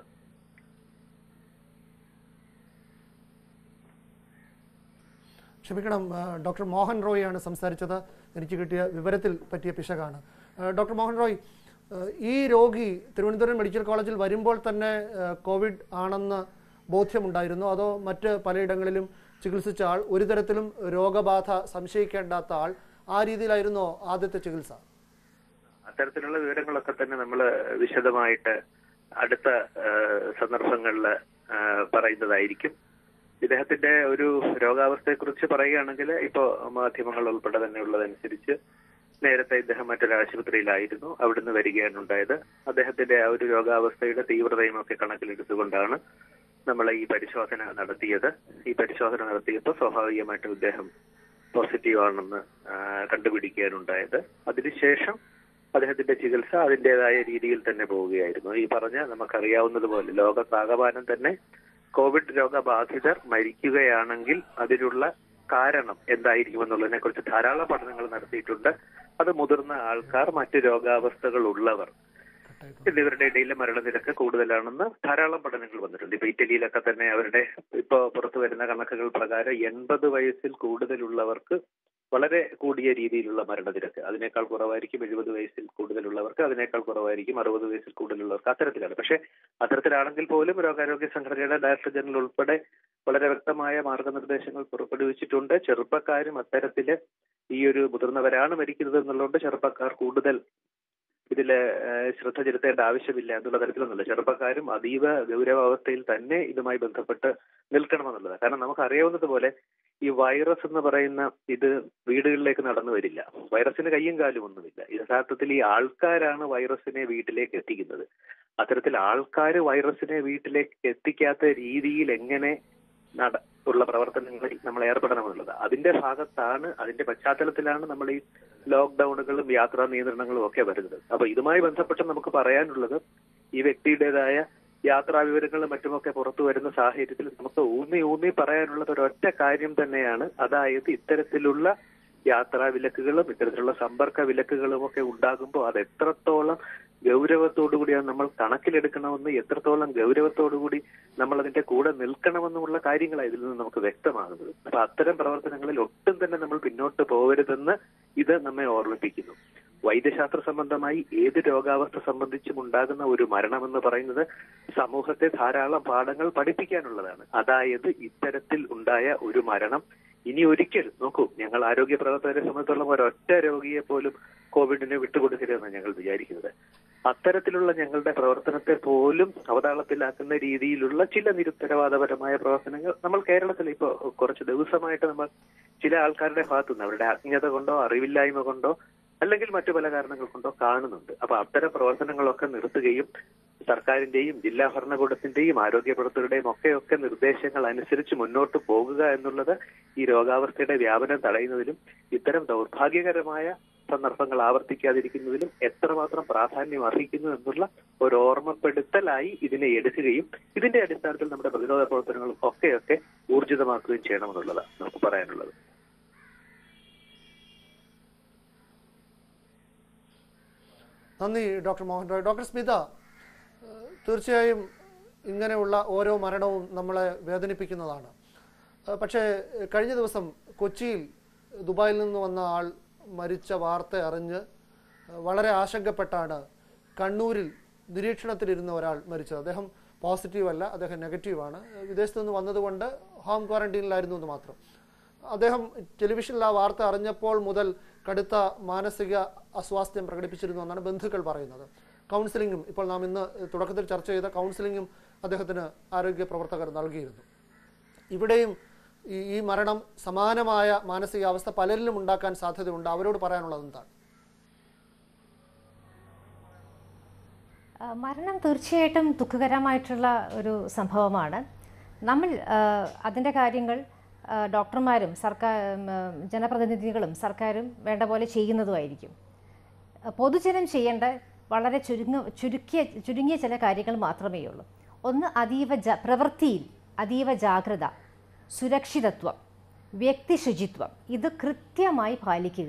ക്ഷമിക്കണം ആ, ഡോക്ടർ മോഹൻ റോയിയാണ് സംസാരിച്ചത് എനിക്ക് കിട്ടിയ വിവരത്തിൽ പറ്റിയ പിശകാണ് ആ, ഡോക്ടർ മോഹൻ റോയ് ആ, ഈ രോഗി തിരുവനന്തപുരം മെഡിക്കൽ കോളേജിൽ വരുമ്പോൾ തന്നെ ആ, കോവിഡ് ആണെന്ന് ബോധ്യമുണ്ടായിരുന്നു അതോ മറ്റ് പലയിടങ്ങളിലും ചികിത്സിച്ച ആൾ ഒരു തരത്തിലും രോഗബാധ സംശയിക്കേണ്ടാത്ത ആൾ ആ രീതിയിലായിരുന്നോ ആദ്യത്തെ ചികിത്സ അത്തരത്തിലുള്ള വിവരങ്ങളൊക്കെ തന്നെ നമ്മൾ വിശദമായിട്ട് അടുത്ത സന്ദർഭങ്ങളിൽ പറയുന്നതായിരിക്കും ഇദ്ദേഹത്തിന്റെ ഒരു രോഗാവസ്ഥയെ കുറിച്ച് പറയുകയാണെങ്കിൽ ഇപ്പോ മാധ്യമങ്ങൾ ഉൾപ്പെടെ തന്നെ ഉള്ളതനുസരിച്ച് നേരത്തെ ഇദ്ദേഹം മറ്റൊരു ആശുപത്രിയിലായിരുന്നു അവിടുന്ന് വരികയാണ് ഉണ്ടായത് അദ്ദേഹത്തിന്റെ ആ ഒരു രോഗാവസ്ഥയുടെ തീവ്രതയും ഒക്കെ കണക്കിലെടുത്തുകൊണ്ടാണ് നമ്മൾ ഈ പരിശോധന നടത്തിയത് ഈ പരിശോധന നടത്തിയപ്പോൾ സ്വാഭാവികമായിട്ടും ഇദ്ദേഹം പോസിറ്റീവ് ആണെന്ന് ആ, കണ്ടുപിടിക്കുകയാണുണ്ടായത് അതിനുശേഷം അദ്ദേഹത്തിന്റെ ചികിത്സ അതിന്റേതായ രീതിയിൽ തന്നെ പോവുകയായിരുന്നു ഈ പറഞ്ഞ നമുക്കറിയാവുന്നതുപോലെ ലോകത്താകമാനം തന്നെ കോവിഡ് രോഗബാധിതർ മരിക്കുകയാണെങ്കിൽ അതിനുള്ള കാരണം എന്തായിരിക്കും എന്നുള്ളതിനെ കുറിച്ച് ധാരാളം പഠനങ്ങൾ നടത്തിയിട്ടുണ്ട് അത് മുതിർന്ന ആൾക്കാർ മറ്റു രോഗാവസ്ഥകൾ ഉള്ളവർ എന്നിവരുടെ ഇടയിലെ മരണനിരക്ക് കൂടുതലാണെന്ന് ധാരാളം പഠനങ്ങൾ വന്നിട്ടുണ്ട് ഇപ്പൊ ഇറ്റലിയിലൊക്കെ തന്നെ അവരുടെ ഇപ്പൊ പുറത്തു വരുന്ന കണക്കുകൾ പ്രകാരം എൺപത് വയസ്സിൽ കൂടുതലുള്ളവർക്ക് വളരെ കൂടിയ രീതിയിലുള്ള മരണനിരക്ക് അതിനേക്കാൾ കുറവായിരിക്കും എഴുപത് വയസ്സിൽ കൂടുതലുള്ളവർക്ക് അതിനേക്കാൾ കുറവായിരിക്കും അറുപത് വയസ്സിൽ കൂടുതലുള്ളവർക്ക് അത്തരത്തിലാണ് പക്ഷെ അത്തരത്തിലാണെങ്കിൽ പോലും രോഗാരോഗ്യ സംഘടനയുടെ ഡയറക്ടർ ജനറൽ ഉൾപ്പെടെ വളരെ വ്യക്തമായ മാർഗനിർദ്ദേശങ്ങൾ പുറപ്പെടുവിച്ചിട്ടുണ്ട് ചെറുപ്പക്കാരും അത്തരത്തില് ഈ ഒരു മുതിർന്നവരാണ് മരിക്കുന്നത് എന്നുള്ളതുകൊണ്ട് ചെറുപ്പക്കാർ കൂടുതൽ ഇതില് ഏഹ്, ശ്രദ്ധ ചെലുത്തേണ്ട ആവശ്യമില്ല എന്നുള്ള തരത്തിലൊന്നുമില്ല ചെറുപ്പക്കാരും അതീവ ഗൗരവാവസ്ഥയിൽ തന്നെ ഇതുമായി ബന്ധപ്പെട്ട് നിൽക്കണമെന്നുള്ളത് കാരണം നമുക്കറിയാവുന്നത് പോലെ ഈ വൈറസ് എന്ന് പറയുന്ന ഇത് വീടുകളിലേക്ക് നടന്നു വരില്ല വൈറസിന് കയ്യും കാലും ഒന്നുമില്ല യഥാർത്ഥത്തിൽ ഈ ആൾക്കാരാണ് വൈറസിനെ വീട്ടിലേക്ക് എത്തിക്കുന്നത് അത്തരത്തിൽ ആൾക്കാർ വൈറസിനെ വീട്ടിലേക്ക് എത്തിക്കാത്ത രീതിയിൽ എങ്ങനെ നട ഉള്ള പ്രവർത്തനങ്ങളിൽ നമ്മൾ ഏർപ്പെടണമെന്നുള്ളത് അതിന്റെ ഭാഗത്താണ് അതിന്റെ പശ്ചാത്തലത്തിലാണ് നമ്മൾ ഈ ലോക്ക്ഡൌണുകളും യാത്രാ നിയന്ത്രണങ്ങളും ഒക്കെ വരുന്നത് അപ്പൊ ഇതുമായി ബന്ധപ്പെട്ട് നമുക്ക് പറയാനുള്ളത് ഈ വ്യക്തിയുടേതായ യാത്രാ വിവരങ്ങളും മറ്റുമൊക്കെ പുറത്തു വരുന്ന സാഹചര്യത്തിൽ നമുക്ക് ഊന്നി ഊന്നി പറയാനുള്ളത് ഒരൊറ്റ കാര്യം തന്നെയാണ് അതായത് ഇത്തരത്തിലുള്ള യാത്രാ വിലക്കുകളും ഇത്തരത്തിലുള്ള സമ്പർക്ക വിലക്കുകളും ഒക്കെ ഉണ്ടാകുമ്പോൾ അത് എത്രത്തോളം ഗൗരവത്തോടു കൂടിയാണ് നമ്മൾ കണക്കിലെടുക്കണമെന്ന് എത്രത്തോളം ഗൗരവത്തോടു കൂടി നമ്മൾ അതിന്റെ കൂടെ നിൽക്കണമെന്നുമുള്ള കാര്യങ്ങളാണ് ഇതിൽ നിന്ന് നമുക്ക് വ്യക്തമാകുന്നത് അപ്പൊ അത്തരം പ്രവർത്തനങ്ങളിൽ ഒട്ടും തന്നെ നമ്മൾ പിന്നോട്ട് പോകരുതെന്ന് ഇത് നമ്മെ ഓർമ്മിപ്പിക്കുന്നു വൈദ്യശാസ്ത്ര സംബന്ധമായി ഏത് രോഗാവസ്ഥ സംബന്ധിച്ചും ഉണ്ടാകുന്ന ഒരു മരണം എന്ന് പറയുന്നത് സമൂഹത്തെ ധാരാളം പാഠങ്ങൾ പഠിപ്പിക്കാനുള്ളതാണ് അതായത് ഇത്തരത്തിൽ ഉണ്ടായ ഒരു മരണം ഇനി ഒരിക്കൽ നോക്കൂ ഞങ്ങൾ ആരോഗ്യ പ്രവർത്തകരെ സംബന്ധിച്ചുള്ള ഒരൊറ്റ രോഗിയെ പോലും കോവിഡിന് വിട്ടുകൊടുക്കരുതെന്നാണ് ഞങ്ങൾ വിചാരിക്കുന്നത് അത്തരത്തിലുള്ള ഞങ്ങളുടെ പ്രവർത്തനത്തെ പോലും അവതാളത്തിലാക്കുന്ന രീതിയിലുള്ള ചില നിരുത്തരവാദപരമായ പ്രവർത്തനങ്ങൾ നമ്മൾ കേരളത്തിൽ ഇപ്പോൾ കുറച്ച് ദിവസമായിട്ട് നമ്മൾ ചില ആൾക്കാരുടെ ഭാഗത്തുനിന്ന് അവരുടെ അജ്ഞത കൊണ്ടോ അറിവില്ലായ്മ കൊണ്ടോ അല്ലെങ്കിൽ മറ്റു പല കാരണങ്ങൾ കൊണ്ടോ കാണുന്നുണ്ട് അപ്പൊ അത്തരം പ്രവർത്തനങ്ങളൊക്കെ നിർത്തുകയും സർക്കാരിന്റെയും ജില്ലാ ഭരണകൂടത്തിന്റെയും ആരോഗ്യ പ്രവർത്തകരുടെയും ഒക്കെ ഒക്കെ നിർദ്ദേശങ്ങൾ അനുസരിച്ച് മുന്നോട്ട് പോകുക എന്നുള്ളത് ഈ രോഗാവസ്ഥയുടെ വ്യാപനം തടയുന്നതിലും ഇത്തരം ദൗർഭാഗ്യകരമായ സന്ദർഭങ്ങൾ ആവർത്തിക്കാതിരിക്കുന്നതിലും എത്രമാത്രം പ്രാധാന്യം അർഹിക്കുന്നു എന്നുള്ള ഒരു ഓർമ്മപ്പെടുത്തലായി ഇതിനെ എടുക്കുകയും ഇതിന്റെ അടിസ്ഥാനത്തിൽ നമ്മുടെ പ്രതിരോധ പ്രവർത്തനങ്ങളും ഒക്കെയൊക്കെ ഊർജിതമാക്കുകയും ചെയ്യണമെന്നുള്ളതാണ് നമുക്ക് പറയാനുള്ളത് നന്ദി ഡോക്ടർ മോഹൻ റോയ് ഡോക്ടർ സ്മിത ഏഹ് തീർച്ചയായും ഇങ്ങനെയുള്ള ഓരോ മരണവും നമ്മളെ വേദനിപ്പിക്കുന്നതാണ് ഏഹ് പക്ഷേ ഏഹ് കഴിഞ്ഞ ദിവസം കൊച്ചിയിൽ ദുബായിൽ നിന്ന് വന്ന ആൾ മരിച്ച വാർത്ത അറിഞ്ഞ് ഏഹ് വളരെ ആശങ്കപ്പെട്ടാണ് കണ്ണൂരിൽ നിരീക്ഷണത്തിലിരുന്ന ഒരാൾ മരിച്ചത് അദ്ദേഹം പോസിറ്റീവ് അല്ല അദ്ദേഹം നെഗറ്റീവാണ് ഏഹ് വിദേശത്ത് നിന്ന് വന്നതുകൊണ്ട് ഹോം ക്വാറന്റീനിലായിരുന്നു എന്ന് മാത്രം അദ്ദേഹം ടെലിവിഷനിൽ ആ വാർത്ത അറിഞ്ഞപ്പോൾ മുതൽ കടുത്ത മാനസിക അസ്വാസ്ഥ്യം പ്രകടിപ്പിച്ചിരുന്നു എന്നാണ് ബന്ധുക്കൾ പറയുന്നത് കൗൺസിലിങ്ങും ഇപ്പോൾ നാം ഇന്ന് തുടക്കത്തിൽ ചർച്ച ചെയ്ത കൗൺസിലിങ്ങും അദ്ദേഹത്തിന് ആരോഗ്യ പ്രവർത്തകർ നൽകിയിരുന്നു ഇവിടെയും ഈ ഈ മരണം സമാനമായ മാനസികാവസ്ഥ പലരിലും ഉണ്ടാക്കാൻ സാധ്യതയുണ്ട് അവരോട് പറയാനുള്ളത് എന്താണ് ആ, മരണം തീർച്ചയായിട്ടും ദുഃഖകരമായിട്ടുള്ള ഒരു സംഭവമാണ് നമ്മൾ ആ, അതിൻ്റെ കാര്യങ്ങൾ ആ, ഡോക്ടർമാരും സർക്കാർ ഉം, ആ, ജനപ്രതിനിധികളും സർക്കാരും വേണ്ട പോലെ ചെയ്യുന്നതുമായിരിക്കും ആ, പൊതുജനം ചെയ്യേണ്ട വളരെ ചുരുങ്ങ ചുരുക്കിയ ചുരുങ്ങിയ ചില കാര്യങ്ങൾ മാത്രമേ ഉള്ളൂ ഒന്ന് അതീവ ജ പ്രവൃത്തിയിൽ അതീവ ജാഗ്രത സുരക്ഷിതത്വം വ്യക്തി ശുചിത്വം ഇത് കൃത്യമായി പാലിക്കുക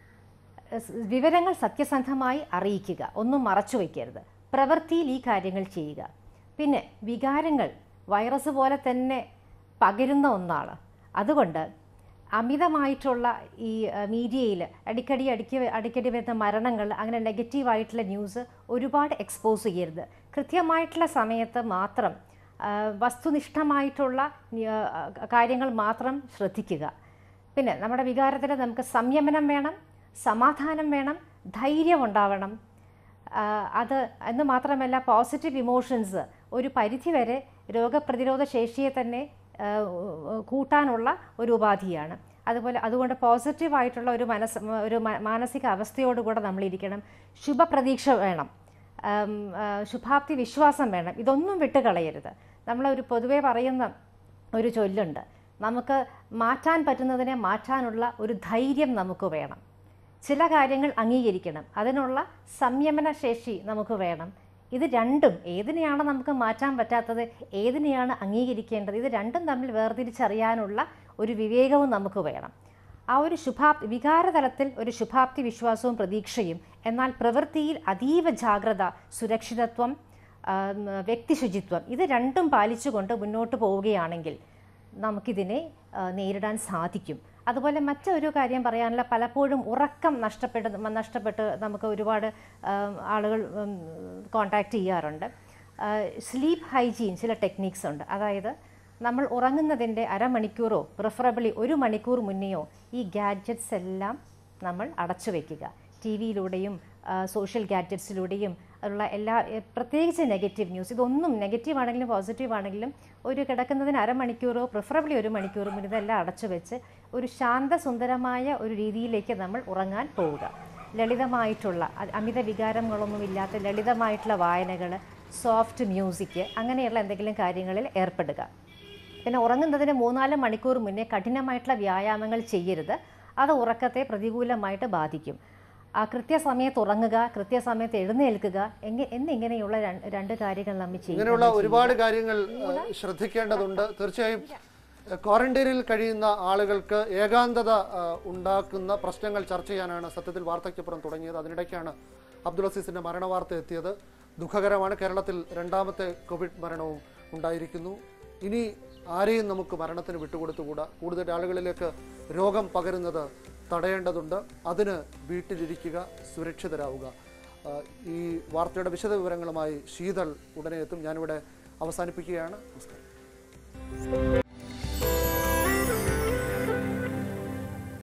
സ് വിവരങ്ങൾ സത്യസന്ധമായി അറിയിക്കുക ഒന്നും മറച്ചു വയ്ക്കരുത് പ്രവൃത്തിയിൽ ഈ കാര്യങ്ങൾ ചെയ്യുക പിന്നെ വികാരങ്ങൾ വൈറസ് പോലെ തന്നെ പകരുന്ന ഒന്നാണ് അതുകൊണ്ട് അമിതമായിട്ടുള്ള ഈ മീഡിയയിൽ അടിക്കടി അടിക്ക അടിക്കടി വരുന്ന മരണങ്ങൾ അങ്ങനെ നെഗറ്റീവായിട്ടുള്ള ന്യൂസ് ഒരുപാട് എക്സ്പോസ് ചെയ്യരുത് കൃത്യമായിട്ടുള്ള സമയത്ത് മാത്രം ആ, വസ്തുനിഷ്ഠമായിട്ടുള്ള ആ, കാര്യങ്ങൾ മാത്രം ശ്രദ്ധിക്കുക പിന്നെ നമ്മുടെ വികാരത്തിൽ നമുക്ക് സംയമനം വേണം സമാധാനം വേണം ധൈര്യം ഉണ്ടാവണം ആ, അത് എന്ന് മാത്രമല്ല പോസിറ്റീവ് ഇമോഷൻസ് ഒരു പരിധിവരെ രോഗപ്രതിരോധ ശേഷിയെ തന്നെ ആ, കൂട്ടാനുള്ള ഒരു ഉപാധിയാണ് അതുപോലെ അതുകൊണ്ട് പോസിറ്റീവായിട്ടുള്ള ഒരു മനസ്സ് ഒരു മ- മാനസിക അവസ്ഥയോടുകൂടെ നമ്മളിരിക്കണം ശുഭപ്രതീക്ഷ വേണം ആം, ആ, ശുഭാപ്തി വിശ്വാസം വേണം ഇതൊന്നും വിട്ടുകളയരുത് നമ്മളൊരു പൊതുവേ പറയുന്ന ഒരു ചൊല്ലുണ്ട് നമുക്ക് മാറ്റാൻ പറ്റുന്നതിനെ മാറ്റാനുള്ള ഒരു ധൈര്യം നമുക്ക് വേണം ചില കാര്യങ്ങൾ അംഗീകരിക്കണം അതിനുള്ള സംയമന ശേഷി നമുക്ക് വേണം ഇത് രണ്ടും ഏതിനെയാണ് നമുക്ക് മാറ്റാൻ പറ്റാത്തത് ഏതിനെയാണ് അംഗീകരിക്കേണ്ടത് ഇത് രണ്ടും തമ്മിൽ വേർതിരിച്ചറിയാനുള്ള ഒരു വിവേകവും നമുക്ക് വേണം ആ ഒരു ശുഭാപ്തി വികാരതലത്തിൽ ഒരു ശുഭാപ്തി വിശ്വാസവും പ്രതീക്ഷയും എന്നാൽ പ്രവൃത്തിയിൽ അതീവ ജാഗ്രത സുരക്ഷിതത്വം ആം, വ്യക്തിശുചിത്വം ഇത് രണ്ടും പാലിച്ചുകൊണ്ട് മുന്നോട്ട് പോവുകയാണെങ്കിൽ നമുക്കിതിനെ ആ, നേരിടാൻ സാധിക്കും അതുപോലെ മറ്റൊരു കാര്യം പറയാനുള്ള പലപ്പോഴും ഉറക്കം നഷ്ടപ്പെട്ട് നഷ്ടപ്പെട്ട് നമുക്ക് ഒരുപാട് ആം, ആളുകൾ കോണ്ടാക്ട് ചെയ്യാറുണ്ട് സ്ലീപ്പ് ഹൈജീൻ ചില ടെക്നീക്സ് ഉണ്ട് അതായത് നമ്മൾ ഉറങ്ങുന്നതിൻ്റെ അരമണിക്കൂറോ പ്രിഫറബിളി ഒരു മണിക്കൂർ മുന്നെയോ ഈ ഗാഡ്ജറ്റ്സ് എല്ലാം നമ്മൾ അടച്ചു വയ്ക്കുക ടി വിയിലൂടെയും സോഷ്യൽ ഗാഡ്ജറ്റ്സിലൂടെയും ഉള്ള എല്ലാ എ, പ്രത്യേകിച്ച് നെഗറ്റീവ് ന്യൂസ് ഇതൊന്നും നെഗറ്റീവ് ആണെങ്കിലും പോസിറ്റീവ് ആണെങ്കിലും ഒരു കിടക്കുന്നതിന് അരമണിക്കൂറോ പ്രിഫറബിളി ഒരു മണിക്കൂർ മുന്നേ ഇതെല്ലാം അടച്ചു വെച്ച് ഒരു ശാന്തസുന്ദരമായ ഒരു രീതിയിലേക്ക് നമ്മൾ ഉറങ്ങാൻ പോവുക ലളിതമായിട്ടുള്ള അ- അമിത വികാരങ്ങളൊന്നുമില്ലാത്ത ലളിതമായിട്ടുള്ള വായനകൾ സോഫ്റ്റ് മ്യൂസിക് അങ്ങനെയുള്ള എന്തെങ്കിലും കാര്യങ്ങളിൽ ഏർപ്പെടുക പിന്നെ ഉറങ്ങുന്നതിന് മൂന്നാല് മണിക്കൂർ മുന്നേ കഠിനമായിട്ടുള്ള വ്യായാമങ്ങൾ ചെയ്യരുത് അത് ഉറക്കത്തെ പ്രതികൂലമായിട്ട് ബാധിക്കും ആ കൃത്യസമയത്ത് ഉറങ്ങുക കൃത്യസമയത്ത് എഴുന്നേൽക്കുക എങ്ങ എന്നിങ്ങനെയുള്ള രണ്ട് രണ്ട് കാര്യങ്ങൾ നമ്മൾ ഇങ്ങനെയുള്ള ചെയ്യുക ഒരുപാട് കാര്യങ്ങൾ ഏഹ്, ശ്രദ്ധിക്കേണ്ടതുണ്ട് തീർച്ചയായും ഏഹ്, ക്വാറന്റൈനിൽ കഴിയുന്ന ആളുകൾക്ക് ഏകാന്തത ഏഹ്, ഉണ്ടാക്കുന്ന പ്രശ്നങ്ങൾ ചർച്ച ചെയ്യാനാണ് സത്യത്തിൽ വാർത്തയ്ക്കപ്പുറം തുടങ്ങിയത് അതിനിടയ്ക്കാണ് അബ്ദുൾ അസീസിന്റെ മരണവാർത്ത എത്തിയത് ദുഃഖകരമാണ് കേരളത്തിൽ രണ്ടാമത്തെ കോവിഡ് മരണവും ഉണ്ടായിരിക്കുന്നു ഇനി ആരെയും നമുക്ക് മരണത്തിന് വിട്ടുകൊടുത്തുകൂടാ കൂടുതൽ ആളുകളിലേക്ക് രോഗം പകരുന്നത് തടയേണ്ടതുണ്ട് അതിന് വീട്ടിലിരിക്കുക സുരക്ഷിതരാവുക ആ, ഈ വാർത്തയുടെ വിശദവിവരങ്ങളുമായി ശീതൾ ഉടനെ എത്തും ഞാനിവിടെ അവസാനിപ്പിക്കുകയാണ് നമസ്കാരം